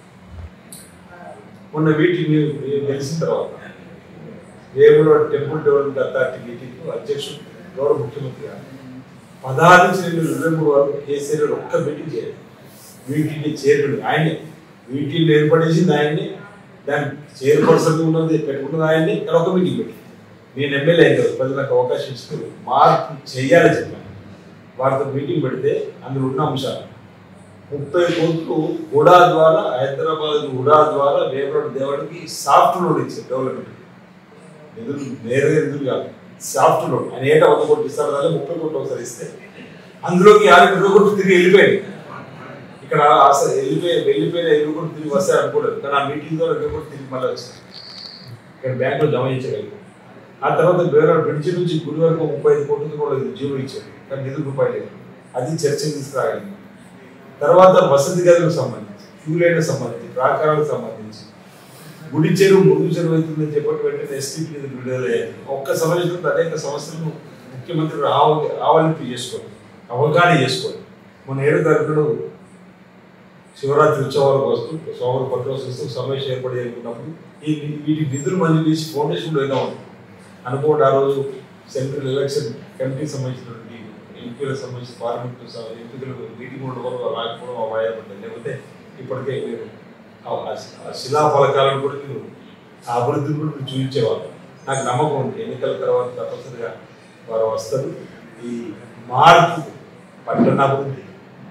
మొన్న వీటిని గెలిచిన తర్వాత వేములో టెంపుల్ డెవలప్మెంట్ అథారిటీ మీటింగ్ అధ్యక్షుడు గౌరవ ముఖ్యమంత్రి గారు పదహారు నుంచి రెండు వేల ఇరవై మూడు వరకు కేసీఆర్ గారు ఒక్క మీటింగ్ చేయాలి వీటిని చైర్మన్ ఆయనే వీటిని ఏర్పడేసింది ఆయన్ని దాని చైర్పర్సన్ ఉన్నది పెట్టుకున్నది ఆయన్ని ఇక్కడ ఒక మీటింగ్ పెట్టి నేను ఎమ్మెల్యే అయిన కదా ప్రజలకు నాకు అవకాశం ఇస్తూ మార్పు చేయాలని చెప్పాను వారితో మీటింగ్ పెడితే అందులో ఉన్న అంశాలు ముప్పై కోట్లు హుడా ద్వారా హైదరాబాద్ హుడా ద్వారా వేమరోడ్ దేవుడికి సాఫ్ట్ లోడ్ ఇచ్చారు డెవలప్మెంట్ నిధులు నేరుగా నిధులు కాదు సాఫ్ట్ లోడ్ ఆయన ఏటా వంద కోట్లు ఇస్తారు దాన్ని ముప్పై కోట్లు ఒకసారి ఇస్తే అందులోకి యాభై ఇరవై కోట్లు తిరిగి వెళ్ళిపోయాయి ఇక్కడ అసలు వెళ్ళిపోయి వెళ్ళిపోయిన ఇరవై కోట్లు తిరిగి వస్తాయి అనుకోలేదు కానీ ఆ మీటింగ్ ద్వారా ఇరవై కోట్లు తిరిగి మళ్ళీ వచ్చాయి ఇక్కడ బ్యాంకులో జమ చేయించగలిగాం ఆ తర్వాత వేరే బ్రిడ్జి నుంచి గుడి వరకు ముప్పై ఐదు కోట్లకి కూడా జీవో ఇచ్చారు కానీ నిధులు రూపాయలు లేదు అది చర్చకు తీసుకురాగలిగాం తర్వాత వసతి గదులకు సంబంధించి క్యూ లైన్లకు సంబంధించి ప్రాకారాలకు సంబంధించి గుడి చెరువు ముందు చెరువు అవుతుందని చెప్పటి వెంటనే ఎస్టీపీ నిధులు విడుదలయ్యాయి ఒక్క సంవత్సరంలో అనేక సమస్యలను ముఖ్యమంత్రి ఆవ ఆవలింపు చేసుకోవాలి అవగాహన చేసుకోవాలి మన ఏడు తారీఖుడు శివరాత్రి ఉత్సవాలకు వస్తూ సోమవారం పట్టు వస్తూ సమావేశం ఏర్పడి జరుగుతున్నప్పుడు ఈ వీటి నిధులు మంజూరు చేసి ఫౌండేషన్ కూడా ఏదో ఉంది అనుకోండి ఆ రోజు సెంట్రల్ ఎలక్షన్ కమిటీకి సంబంధించినటువంటి ఎంపీలకు సంబంధించిన పార్లమెంట్ ఎంపీలకు మీటింగ్ ఉండడం వల్ల రాకపోవడం ఆ వాయిదా పడ్డాయి లేకపోతే ఇప్పటికే మీరు ఆ- ఆ శిలా ఫలకాలను కూడా మీరు ఆ అభివృద్ధిని కూడా మీరు చూపించేవాళ్ళు నాకు నమ్మకం ఉంది ఎన్నికల తర్వాత తప్పనిసరిగా వారు వస్తారు ఈ మార్పు పట్టణాభివృద్ధి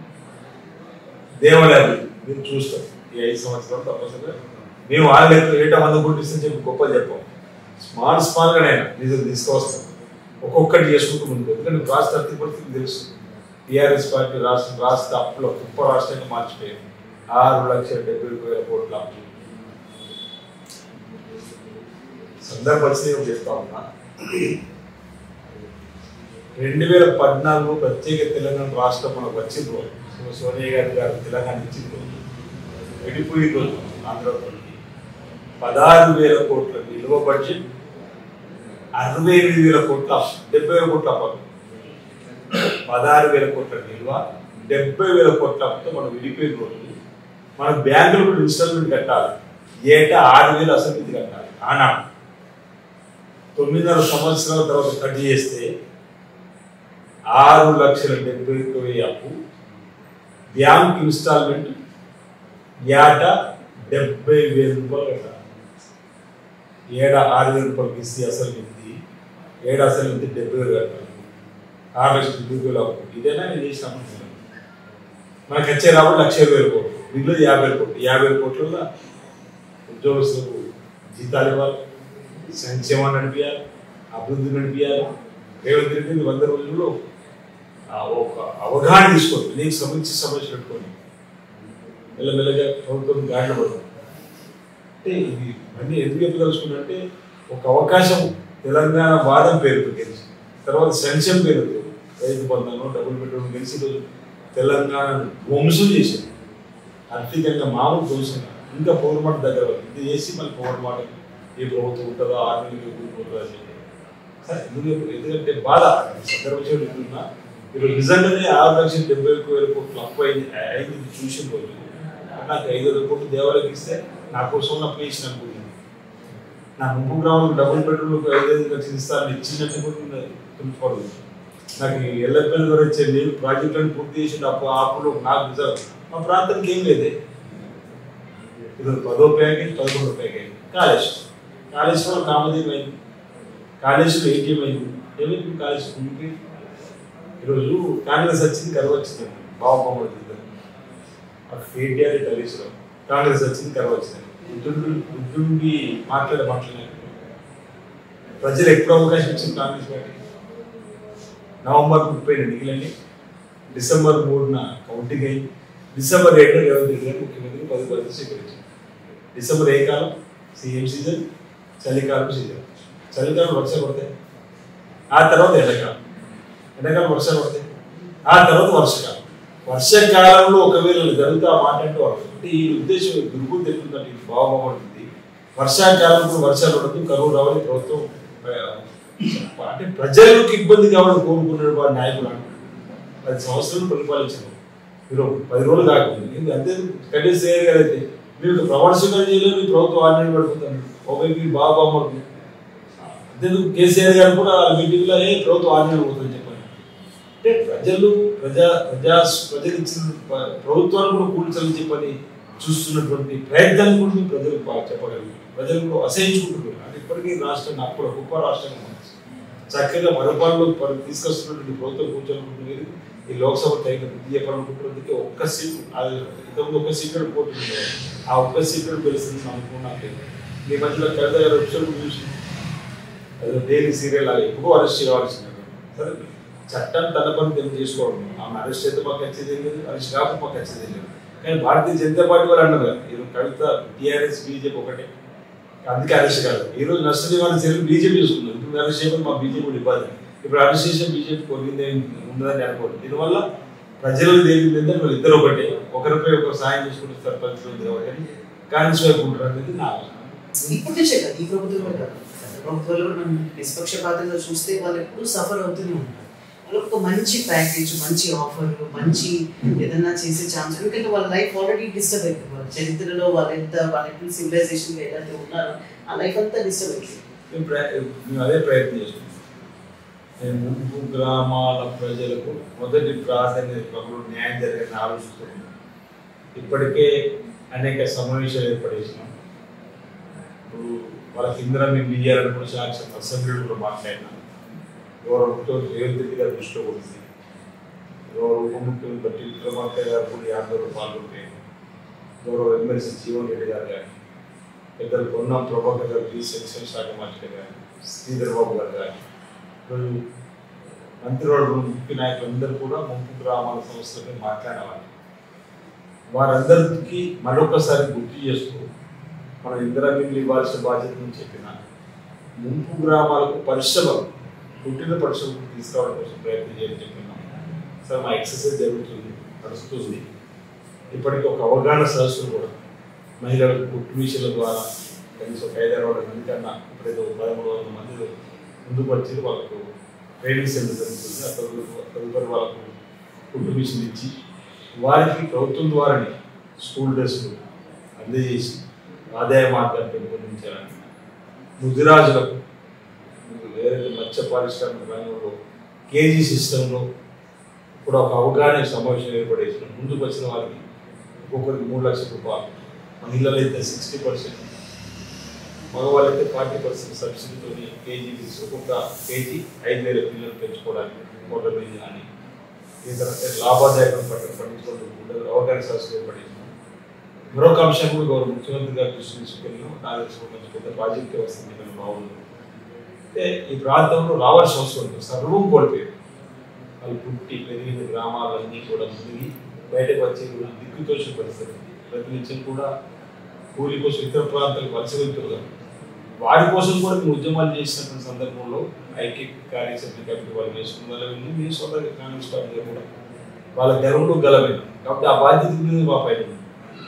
దేవాలయాలు మీరు చూస్తాం ఈ ఐదు సంవత్సరాలు తప్పనిసరిగా మేము వాళ్ళ ఏటా వంద కోట్లు ఇస్తే చెప్పి గొప్ప చెప్పాం స్మాల్ స్మాల్గా అయినా నిధులు తీసుకువస్తాం ఒక్కొక్కటి చేసుకుంటూ ముందు ఎందుకంటే రాష్ట్ర ఆర్థిక పరిస్థితి తెలుసు టీఆర్ఎస్ పార్టీ రాష్ట్రం రాష్ట్ర అప్పులో గొప్ప రాష్ట్రంగా మార్చిపోయింది ఆరు లక్షల డెబ్బై వేల కోట్ల అప్పు సందర్భం చెప్తా ఉన్నా రెండు వేల పద్నాలుగు ప్రత్యేక తెలంగాణ రాష్ట్రం మనకు వచ్చిన రోజు సో సోనియా గాంధీ గారు తెలంగాణ ఇచ్చిన రోజు విడిపోయిన రోజు ఆంధ్రప్రదేశ్ పదహారు వేల కోట్ల విలువ బడ్జెట్ అరవై ఎనిమిది వేల కోట్ల అప్పు, డెబ్బై వేల కోట్ల అప్పు పదహారు వేల కోట్ల విలువ డెబ్బై వేల కోట్ల అప్పుతో మనం విడిపోయిన రోజు మన బ్యాంకులు కూడా ఇన్స్టాల్మెంట్ కట్టాలి ఏటా ఆరు వేలు అసలు కట్టాలి ఆనాడు తొమ్మిదిన్నర సంవత్సరాల తర్వాత కట్ చేస్తే ఆరు లక్షల డెబ్బై ఒక్క వెయ్యి అప్పు బ్యాంక్ ఇన్స్టాల్మెంట్ ఏటా డెబ్బై వేల రూపాయలు కట్టాలి ఏడా ఆరు వేల రూపాయలకి ఇస్తే అసలు ఉంది ఏడా అసలు ఉంది డెబ్బై వేలు కట్టాలి ఆరు లక్షల డెబ్బై వేలు అప్పు ఇదేనా నేను చేసిన అమ్ముతున్నాను మనకు వచ్చే రాబడి లక్ష ఇరవై వేల కోట్లు మిగిలిన యాభై వేల కోట్లు యాభై వేల కోట్లలో ఉద్యోగస్తులకు జీతాలు ఇవ్వాలి సంక్షేమాన్ని నడిపించాలి అభివృద్ధి నడిపించాలి రేవంత్ రెడ్డి వంద రోజుల్లో ఆ ఒక అవగాహన తీసుకోండి నీకు సంబంధించి సమస్య పెట్టుకోండి మెల్లమెల్లగా ప్రభుత్వం గాడిన పడుతుంది అంటే ఇది అన్ని ఎందుకు చెప్పదలుచుకున్నా అంటే ఒక అవకాశం తెలంగాణ వాదం పేరుతో గెలిచి తర్వాత సంక్షేమ పేరుతో రైతు బంధాలను డబుల్ బెడ్రూమ్ గెలిచి ఈరోజు తెలంగాణను ధ్వంసం చేసింది ఆర్థికంగా మామూలు ధ్వంసం కాదు. ఇంకా పౌరమాట దగ్గర ఉంది. ఇది చేసి మళ్ళీ పౌరమాట ఏ ప్రభుత్వం ఉంటుందో ఆరు నెలలు కూలిపోతుందో అని చెప్పి సరే ఎందుకు చెప్పు- ఎందుకంటే బాధ సందర్భం చెప్తున్నా ఇప్పుడు నిజంగానే ఆరు లక్షల డెబ్బై ఒక్క వేల కోట్లు అప్పు అయింది అయింది ఇది చూసిన రోజు నాకు ఐదు వేల కోట్లు దేవాలయకి ఇస్తే నా కోసం నా ప్లేస్ అనుకుంటుంది నా ముప్పు గ్రామంలో డబుల్ బెడ్రూమ్ ఐదు ఐదు లక్షలు ఇస్తాను ఇచ్చినట్టు కూడా తుంచుకోవడం నాకు ఎల్లపల్లి ద్వారా వచ్చే నీళ్ళు ప్రాజెక్టులను పూర్తి చేసిన అప్పు ఆ అప్పులు నాకు నిజం మా ప్రాంతానికి ఏం లేదే ఇది పదో ప్యాకేజ్ పదకొండో ప్యాకేజ్ కాళేశ్వరం కాళేశ్వరం నామధేయం అయింది కాళేశ్వరం ఏటీఎం అయింది ఏమైంది కాళేశ్వరం ఉంటే ఈరోజు కాంగ్రెస్ వచ్చింది కరువు వచ్చింది బాబు అక్కడ కేటీఆర్ కాళేశ్వరం కాంగ్రెస్ వచ్చింది కరువు వచ్చింది బుద్ధుడు బుద్ధుడికి మాట్లాడే మాట్లాడే ప్రజలు ఎప్పుడు అవకాశం ఇచ్చింది కాంగ్రెస్ పార్టీ నవంబర్ ముప్పై ఎన్నికలని డిసెంబర్ మూడున కౌంటింగ్ అయింది డిసెంబర్ ఏడున రేవంత్ రెడ్డి గారు ముఖ్యమంత్రి పది పది స్వీకరించారు డిసెంబర్ ఏ కాలం సీఎం సీజన్ చలికాలం సీజన్ చలికాలం వర్షాలు పడతాయి ఆ తర్వాత ఎండాకాలం ఎండాకాలం వర్షాలు పడతాయి ఆ తర్వాత వర్షకాలం వర్షాకాలంలో ఒకవేళ జరుగుతా మాట అంటే వర్షం అంటే ఈ ఉద్దేశం దుర్బుద్ధి తెలుపుతుందంటే ఇది బాగుపడుతుంది వర్షాకాలం కూడా వర్షాలు పడదు కరువు రావాలి ప్రభుత్వం ఆ, అంటే ప్రజలకు ఇబ్బంది కావాలని కోరుకున్నాడు వాడు నాయకుడు అంటాడు పది సంవత్సరాలు పరిపాలించారు మీరు పది రోజులు కాకుండా ఇది అంతే కనీసం చేయగలిగితే మీరు ప్రమాణ స్వీకారం చేయలేదు మీ ప్రభుత్వం ఆర్డర్ పడుతుంది ఒకవైపు మీ బాగా బాగుపడుతుంది అంతేందుకు కేసీఆర్ గారు కూడా ఆ మీటింగ్లో ఏ ప్రభుత్వం ఆర్డర్ పోతుంది చెప్పండి అంటే ప్రజలు ప్రజా ప్రజా ప్రజలు ఇచ్చిన ప- ప్రభుత్వాన్ని కూడా కూల్చాలని చెప్పని చూస్తున్నటువంటి ప్రయత్నాన్ని కూడా మేము ప్రజలకు బాగా చెప్పగలిగాం ప్రజలు కూడా అసహించుకుంటున్నారు అంటే ఇప్పటికీ రాష్ట్రం అప్పుడు గొప్ప రాష్ట్రంగా ఉంది చక్కగా పరిపాలనలో పరి- తీసుకొస్తున్నటువంటి ప్రభుత్వం కూర్చోనుకుంటున్నది ఈ లోక్సభ టైం బుద్ధి చెప్పాలనుకుంటున్నది ఒక్క సీట్ అది ఇంతకుముందు ఒక్క సీట్ పోతుంది ఆ ఒక్క సీట్ గెలుస్తుంది అనుకున్నాను లేదు ఈ మధ్యలో కవిత గారు ఎపిసోడ్ చూసి అది డైలీ సీరియల్ లాగా ఎప్పుడూ అరెస్ట్ చేయాల్సింది సరే చట్టం తన పని తెలు చేసుకోవడం ఆమె అరెస్ట్ అయితే మాకు వచ్చేది ఏం లేదు అరెస్ట్ కాకపోతే మాకు వచ్చేది ఏం లేదు కానీ భారతీయ జనతా పార్టీ వాళ్ళు అన్నారు కదా ఈరోజు కవిత టీఆర్ఎస్ బీజేపీ ఒకటే అందుకే అరెస్ట్ కాదు ఈ రోజు నష్ట నివారణ చర్యలు బీజేపీ చూసుకుంది ఇప్పుడు అరెస్ట్ చేయడం మా బీజేపీ కూడా ఇబ్బంది ఇప్పుడు అరెస్ట్ చేసిన బీజేపీ కొరిగింది ఉండదని అనుకోండి దీనివల్ల ప్రజలకు తేలింది ఏంటంటే వాళ్ళు ఇద్దరు ఒకటే ఒకరిపై ఒకరు సాయం చేసుకుంటే సర్పంచ్ కాబట్టి కాంగ్రెస్ వైపు ఉంటారు అనేది నా ఆలోచన. ఇప్పుడు నుంచే కాదు ఈ ప్రభుత్వం కూడా కాదు గత ప్రభుత్వాలు కూడా మనం నిష్పక్షపాతంగా చూస్తే వాళ్ళు ఎప్పుడు సఫర్ అవుతూనే ఉంటారు వాళ్ళకి ఒక మంచి ప్యాకేజ్ మంచి ఆఫర్ మంచి ఏదైనా చేసే ఛాన్స్ ఎందుకంటే వాళ్ళ లైఫ్ ఆల్రెడీ డిస్టర్బ్ అయిపోయింది వాళ్ళ చరిత్రలో వాళ్ళు ఎంత వాళ్ళ ఎప్పుడు సివిలైజేషన్ ఏదైతే ఉన్నారో ఆ లైఫ్ అంతా డిస్టర్బ్ అయిపోయింది మేము ప్రయ- మేము అదే ప్రయత్నం చేస్తున్నాం నేను ముంపు గ్రామాల ప్రజలకు మొదటి ప్రాధాన్యతలో న్యాయం జరగాలని ఆలోచిస్తున్నాం ఇప్పటికే అనేక సమావేశాలు ఏర్పడేసినాం ఇప్పుడు వాళ్ళకి ఇందిరా మేము ఇయ్యాలని కూడా సాక్షి అసెంబ్లీలో కూడా మాట్లాడినాం గౌరవంతో రేవంత్ రెడ్డి గారి దృష్టిలో కొడుతుంది గౌరవ ఉప ముఖ్యమంత్రి బట్టి విక్రమార్క గారు కూడా ఈ ఆందోళన పాల్గొంటే గౌరవ ఎమ్మెల్సీ జీవన్ రెడ్డి గారు కానీ పెద్దలు పొన్నం ప్రభాకర్ గారు బీ సెక్షన్ శాఖ మంత్రి గారు శ్రీధర్ బాబు గారు కానీ ఈరోజు మంత్రివర్గ ముఖ్య నాయకులందరూ కూడా ముంపు గ్రామాల సంస్థలపై మాట్లాడేవారు వారందరికీ మరొకసారి గుర్తు చేస్తూ మనం ఇందిరా మిల్లు ఇవ్వాల్సిన బాధ్యతను చెప్పిన ముంపు గ్రామాలకు పరిశ్రమలు పుట్టిన పరిశ్రమకు తీసుకురావడం కోసం ప్రయత్నం చేయని చెప్పినాం సార్ మా ఎక్సర్సైజ్ జరుగుతుంది నడుస్తుంది ఇప్పటికీ ఒక అవగాహన సదస్సులు కూడా మహిళలకు కుట్టు మిషన్ల ద్వారా కనీసం ఒక ఐదారు వందల మంది కన్నా ఇప్పుడైతే ఒక పదమూడు వందల మంది ముందుకు వచ్చి వాళ్ళకు ట్రైనింగ్ సెంటర్ జరుగుతుంది ఆ తదుపరి తదుపరి వాళ్ళకు కుట్టు మిషన్ ఇచ్చి వారికి ప్రభుత్వం ద్వారానే స్కూల్ డ్రెస్సులు అందజేసి ఆదాయ మార్గాన్ని పెంపొందించాలని ముదిరాజులకు ఏదైతే మత్స్య పారిశ్రామిక రంగంలో కేజీ సిస్టంలో కూడా ఒక అవగాహన సమావేశం ఏర్పడేసిన ముందుకు వచ్చిన వారికి ఒక్కొక్కరికి మూడు లక్షల రూపాయలు మహిళలు అయితే సిక్స్టీ పర్సెంట్ మగవాళ్ళైతే ఫార్టీ పర్సెంట్ సబ్సిడీతో కేజీ ఒక్కొక్క కేజీ ఐదు వేల పిల్లలు పెంచుకోవడానికి మోటార్ మీద కానీ ఇతర లాభదాయకం పట్ల పండించుకోవడం అవగాహన సదస్సులు ఏర్పడింది మరొక అంశం కూడా గౌరవ ముఖ్యమంత్రి గారు దృష్టి తీసుకెళ్ళినాం నాకు తెలిసిన మంచి పెద్ద ప్రాజెక్ట్ వస్తుంది ఇక్కడ బాగుంది అంటే ఈ ప్రాంతంలో రావాల్సిన అవసరం ఉంది సర్వం కోల్పోయారు వాళ్ళు పుట్టి పెరిగిన గ్రామాలన్నీ కూడా మునిగి బయటకు వచ్చే దిక్కుతోచిన పరిస్థితి ప్రతి నిత్యం కూడా కూలి కోసం ఇతర ప్రాంతాలకు వలస వెళ్తున్నారు వారి కోసం కూడా మేము ఉద్యమాలు చేసినటువంటి సందర్భంలో ఐక్య కార్యసభ్య కమిటీ వాళ్ళు చేసుకున్న వాళ్ళు వెళ్ళి మీ సొంత కాంగ్రెస్ పార్టీలో కూడా వాళ్ళ గర్వంలో గలమైన కాబట్టి ఆ బాధ్యత మీద మా పైన ఉంది.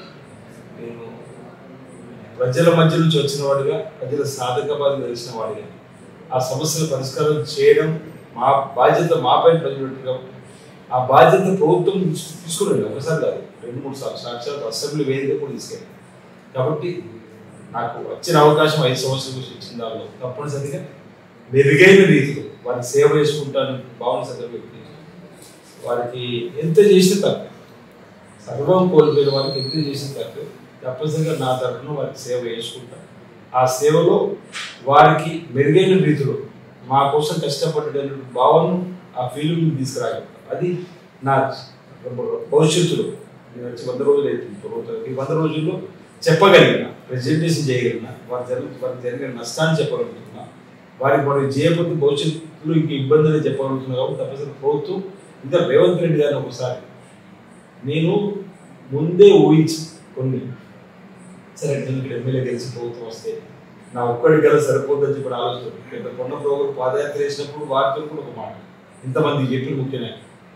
నేను ప్రజల మధ్య నుంచి వచ్చిన వాడిగా ప్రజల సాధక బాధలు తెలిసిన వాడిగా ఆ సమస్యల పరిష్కారం చేయడం మా బాధ్యత మాపై ప్రజలుగా ఆ బాధ్యత ప్రభుత్వం తీసుకురండి ఒకసారి కాదు రెండు మూడు సార్లు సాక్షాత్ అసెంబ్లీ వేదిక కూడా తీసుకెళ్ళి కాబట్టి నాకు వచ్చిన అవకాశం ఐదు సంవత్సరాల నుంచి ఇచ్చిన దానిలో తప్పనిసరిగా మెరుగైన రీతిలో వారికి సేవ చేసుకుంటాను భావన సందర్భం వారికి ఎంత చేసిన తక్కువ సర్వం కోల్పోయిన వారికి ఎంత చేసిన తక్కువ తప్పనిసరిగా నా తరఫున వారికి సేవ చేసుకుంటాను ఆ సేవలో వారికి మెరుగైన రీతిలో మా కోసం కష్టపడ్డ భావనను ఆ ఫీలింగ్ తీసుకురాగలం అది నా భవిష్యత్తులో నేను వచ్చి వంద రోజులు అవుతుంది ప్రభుత్వం ఈ వంద రోజుల్లో చెప్పగలిగిన ప్రెజెంటేషన్ చేయగలిగిన వారి జరుగు వారికి జరిగిన నష్టాన్ని చెప్పగలుగుతున్నా వారికి వారి చేయకపోతే భవిష్యత్తులో ఇంక ఇబ్బందులు చెప్పగలుగుతున్నా కాబట్టి తప్పనిసరి ప్రభుత్వం ఇంకా రేవంత్ రెడ్డి గారిని ఒకసారి నేను ముందే ఊహించి కొన్ని సరే నేను ఇక్కడ ఎమ్మెల్యే గెలిచి ప్రభుత్వం వస్తే నా ఒక్కడి గల సరిపోద్దని చెప్పి ఆలోచన ఇక్కడ కొన్న ప్రోగ్రాం పాదయాత్ర చేసినప్పుడు వారితో కూడా ఒక మాట ఇంతమంది చెప్పి ముఖ్యమే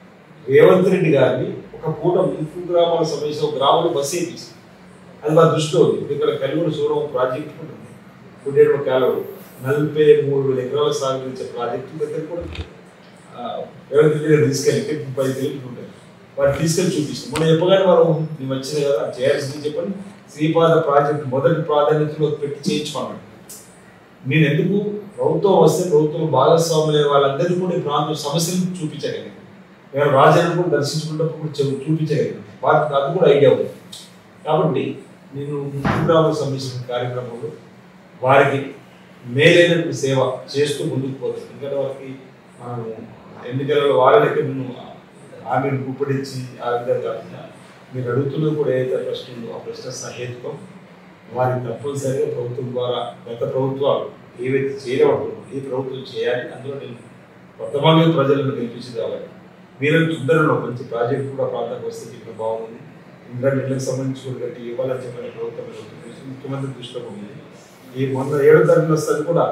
రేవంత్ రెడ్డి గారిని ఒక పూట ముంపు గ్రామాల సమస్య ఒక గ్రామంలో బస్సు వేయించి అది మా దృష్టిలో ఉంది ఇప్పుడు ఇక్కడ కల్లూరు సూరం ప్రాజెక్ట్ కూడా ఉంది కుడేరు కాలువలు నలభై మూడు వేల ఎకరాల సాగు ఇచ్చే ప్రాజెక్టు దగ్గర కూడా ఆ, రేవంత్ రెడ్డి గారు తీసుకెళ్ళి ముప్పై కిలోమీటర్లు ఉంటాయి వారు తీసుకెళ్ళి చూపిస్తాం మనం చెప్పగానే వారు మేము వచ్చిన కదా అది చేయాల్సింది చెప్పండి శ్రీపాద ప్రాజెక్ట్ మొదటి ప్రాధాన్యతలో పెట్టి చేయించుకున్నాడు నేను ఎందుకు ప్రభుత్వం వస్తే ప్రభుత్వం భాగస్వాములు వాళ్ళందరినీ కూడా ఈ ప్రాంతం సమస్యలను చూపించగలిగాను నేను రాజాన్ని కూడా దర్శించుకున్నప్పుడు కూడా చెవు- చూపించగలిగాను వారికి అది కూడా ఐడియా ఉంది కాబట్టి నేను ముందు గ్రామాలకు సంబంధించిన కార్యక్రమంలో వారికి మేలైనటువంటి సేవ చేస్తూ ముందుకు పోతాను ఎందుకంటే వారికి మనం ఎన్నికలలో వారికి నేను ఆమెను గుప్పడించి ఆ విధంగా కాకుండా మీరు అడుగుతున్నది కూడా ఏదైతే ప్రశ్న ఉందో ఆ ప్రశ్న సహేతుకం వారికి తప్పనిసరిగా ప్రభుత్వం ద్వారా గత ప్రభుత్వాలు ఏవైతే చేయలేమంటున్నారో ఈ ప్రభుత్వం చేయాలి అందులో నేను వర్తమానంగా ప్రజలను గెలిపించింది కాబట్టి వీళ్ళకి చుద్దరలో మంచి ప్రాజెక్ట్ కూడా ప్రాంతానికి వస్తే ఇక్కడ బాగుంది ఇంకా నీళ్ళకి సంబంధించి కూడా గట్టి ఇవ్వాలని చెప్పిన ప్రభుత్వం దృష్టి- ముఖ్యమంత్రి దృష్టిలో ఉంది ఈ మొన్న ఏడో తారీఖున వస్తుంది కూడా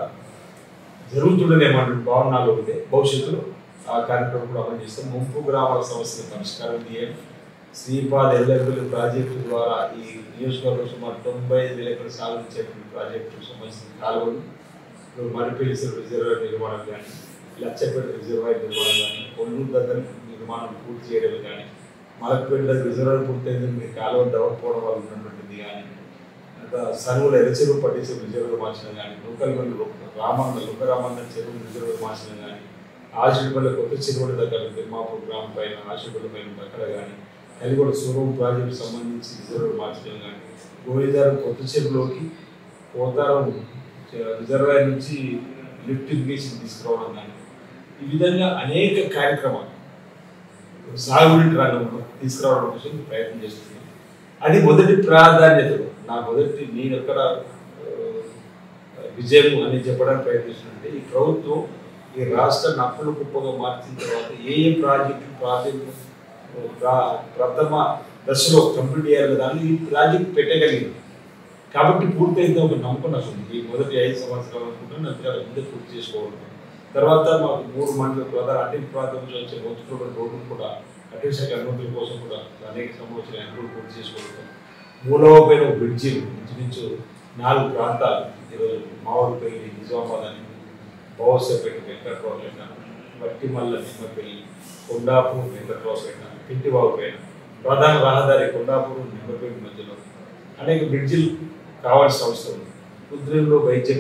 జరుగుతుండనే మన భావనాలు ఉంటే భవిష్యత్తులో ఆ కార్యక్రమం కూడా అమలు చేస్తాం ముంపు గ్రామాల సమస్యల పరిష్కారం తీయండి శ్రీపాద్ ఎల్లెల్లి ప్రాజెక్టు ద్వారా ఈ నియోజకవర్గం సుమారు తొంభై ఐదు వేల ఎకరాల సాగు చేపట్టిన ప్రాజెక్టు సంబంధించిన కాలువలు ఇప్పుడు మరిపల్లి రిజర్వాయర్ నిర్మాణం కానీ లచ్చపేట రిజర్వాయర్ నిర్మాణం కానీ కొల్లూరు దగ్గర నిర్మాణం పూర్తి చేయడం కానీ మలక్పేట దగ్గర రిజర్వాయర్ పూర్తయింది మీరు కాలువ దవ్వకపోవడం వల్ల ఉన్నటువంటిది కానీ ఇంకా సరువుల ఎరచెరువు పట్టించే రిజర్వ్ మార్చడం కానీ లోకల్ మంది రామాంగ లోక రామాంగ చెరువు రిజర్వ్ మార్చడం కానీ ఆశిపల్లి కొత్త చెరువుల దగ్గర తిమ్మాపూర్ గ్రామం పైన ఆశిపల్లి పైన అక్కడ కానీ కలిగొడ సూరం ప్రాజెక్టు సంబంధించి రిజర్వ్ మార్చడం కానీ గోవిందారం కొత్త చెరువులోకి పోతారం రిజర్వాయర్ నుంచి లిఫ్ట్ ఇరిగేషన్ తీసుకురావడం కానీ ఈ విధంగా అనేక కార్యక్రమాలు సాగునీటి రంగంలో తీసుకురావడం కోసం ప్రయత్నం చేస్తున్నాను అది మొదటి ప్రాధాన్యత నా మొదటి నేను ఎక్కడ ఆ, విజయం అని చెప్పడానికి ప్రయత్నిస్తుంటే ఈ ప్రభుత్వం ఈ రాష్ట్రాన్ని అప్పుల కుప్పగా మార్చిన తర్వాత ఏ ఏ ప్రాజెక్టు ప్రాజెక్టు ప్రా- ప్రథమ దశలో కంప్లీట్ చేయాలి దాన్ని ఈ ప్రాజెక్ట్ పెట్టగలిగింది కాబట్టి పూర్తయితే ఒక నమ్మకం నాకు ఉంది ఈ మొదటి ఐదు సంవత్సరాలు అనుకుంటే అంతగా ముందే పూర్తి చేసుకోవాలి తర్వాత మాకు మూడు మండల ప్రధాన అటవీ ప్రాంతం నుంచి వచ్చే మొత్తం రోడ్లు కూడా అటవీ శాఖ అనుమతుల కోసం కూడా అనేక సంవత్సరాలు అనుకూలు పూర్తి చేసుకోగలుగుతాం మూడవ పైన బ్రిడ్జి ఇంచుమించు నాలుగు ప్రాంతాలు ఈరోజు మామిడిపల్లి నిజామాబాద్ అని బహుశపేట వెంకట్రావుపేట వట్టిమల్ల నిమ్మపల్లి కొండాపూర్ వెంకట్రావుపేట పింటిబాబుపేట ప్రధాన రహదారి కొండాపూర్ నిమ్మపల్లి మధ్యలో అనేక బ్రిడ్జిలు కావాల్సిన అవసరం ఉంది కుద్రంలో వైద్యం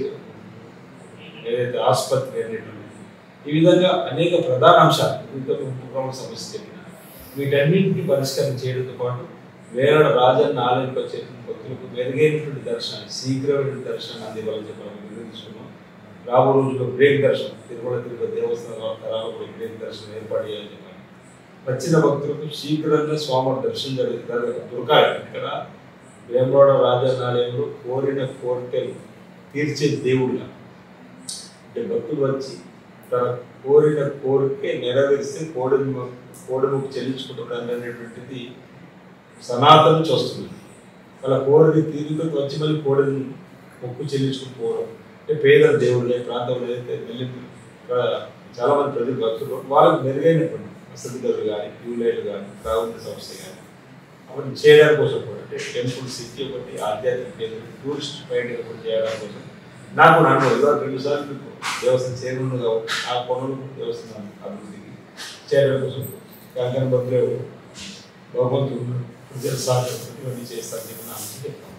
ఏదైతే ఆసుపత్రి అనేటువంటి ఈ విధంగా అనేక ప్రధాన అంశాలు ఇంకొక ఉపక్రమ సమస్య చెప్పిన వీటన్నింటినీ పరిష్కారం చేయడంతో పాటు వేరే రాజన్న ఆలయంకి వచ్చే భక్తులకు మెరుగైనటువంటి దర్శనాన్ని శీఘ్రమైన దర్శనాన్ని అందివ్వాలని చెప్పాలని నిర్ణయించుకున్నాం రాబో రోజుల్లో బ్రేక్ దర్శనం తిరుమల తిరుపతి దేవస్థానం తరాలు కూడా బ్రేక్ దర్శనం ఏర్పాటు చేయాలని చెప్పాలి వచ్చిన భక్తులకు శీఘ్రంగా స్వామి దర్శనం జరుగుతుంది దొరకాలి ఇక్కడ వేమవాడ రాజన్న ఆలయంలో కోరిన కోరికలు తీర్చే దేవుడుగా అంటే భక్తులు వచ్చి తన కోరిన కోరిక నెరవేరిస్తే కోడి కోడిముకు చెల్లించుకుంటున్నారు అనేటువంటిది సనాతనం చూస్తుంది వాళ్ళ కోరిక తీరుకకు వచ్చి మళ్ళీ కోడిని మొక్కు చెల్లించుకుని పోవడం అంటే పేద దేవుళ్ళే ప్రాంతంలో ఏదైతే వెళ్ళి చాలా మంది ప్రజలు భక్తులు వాళ్ళకి మెరుగైనటువంటి వసతి గదులు కానీ క్యూ లైట్లు కానీ త్రాగునీటి సమస్య కానీ అవన్నీ చేయడానికి కోసం కూడా అంటే టెంపుల్ సిటీ ఒకటి ఆధ్యాత్మిక కేంద్రం టూరిస్ట్ పాయింట్ ఒకటి చేయడానికి కోసం నాకు నన్ను ఇవాళ రెండు సార్లు మీకు దేవస్థానం చేరుండు కాబట్టి ఆ పనులు దేవస్థానం అభివృద్ధికి చేయడం కోసం కంకణ భద్రులు భగవంతుడు ప్రజలు సాధ్యం ఇవన్నీ చేస్తారని చెప్పి నాకు చెప్తాను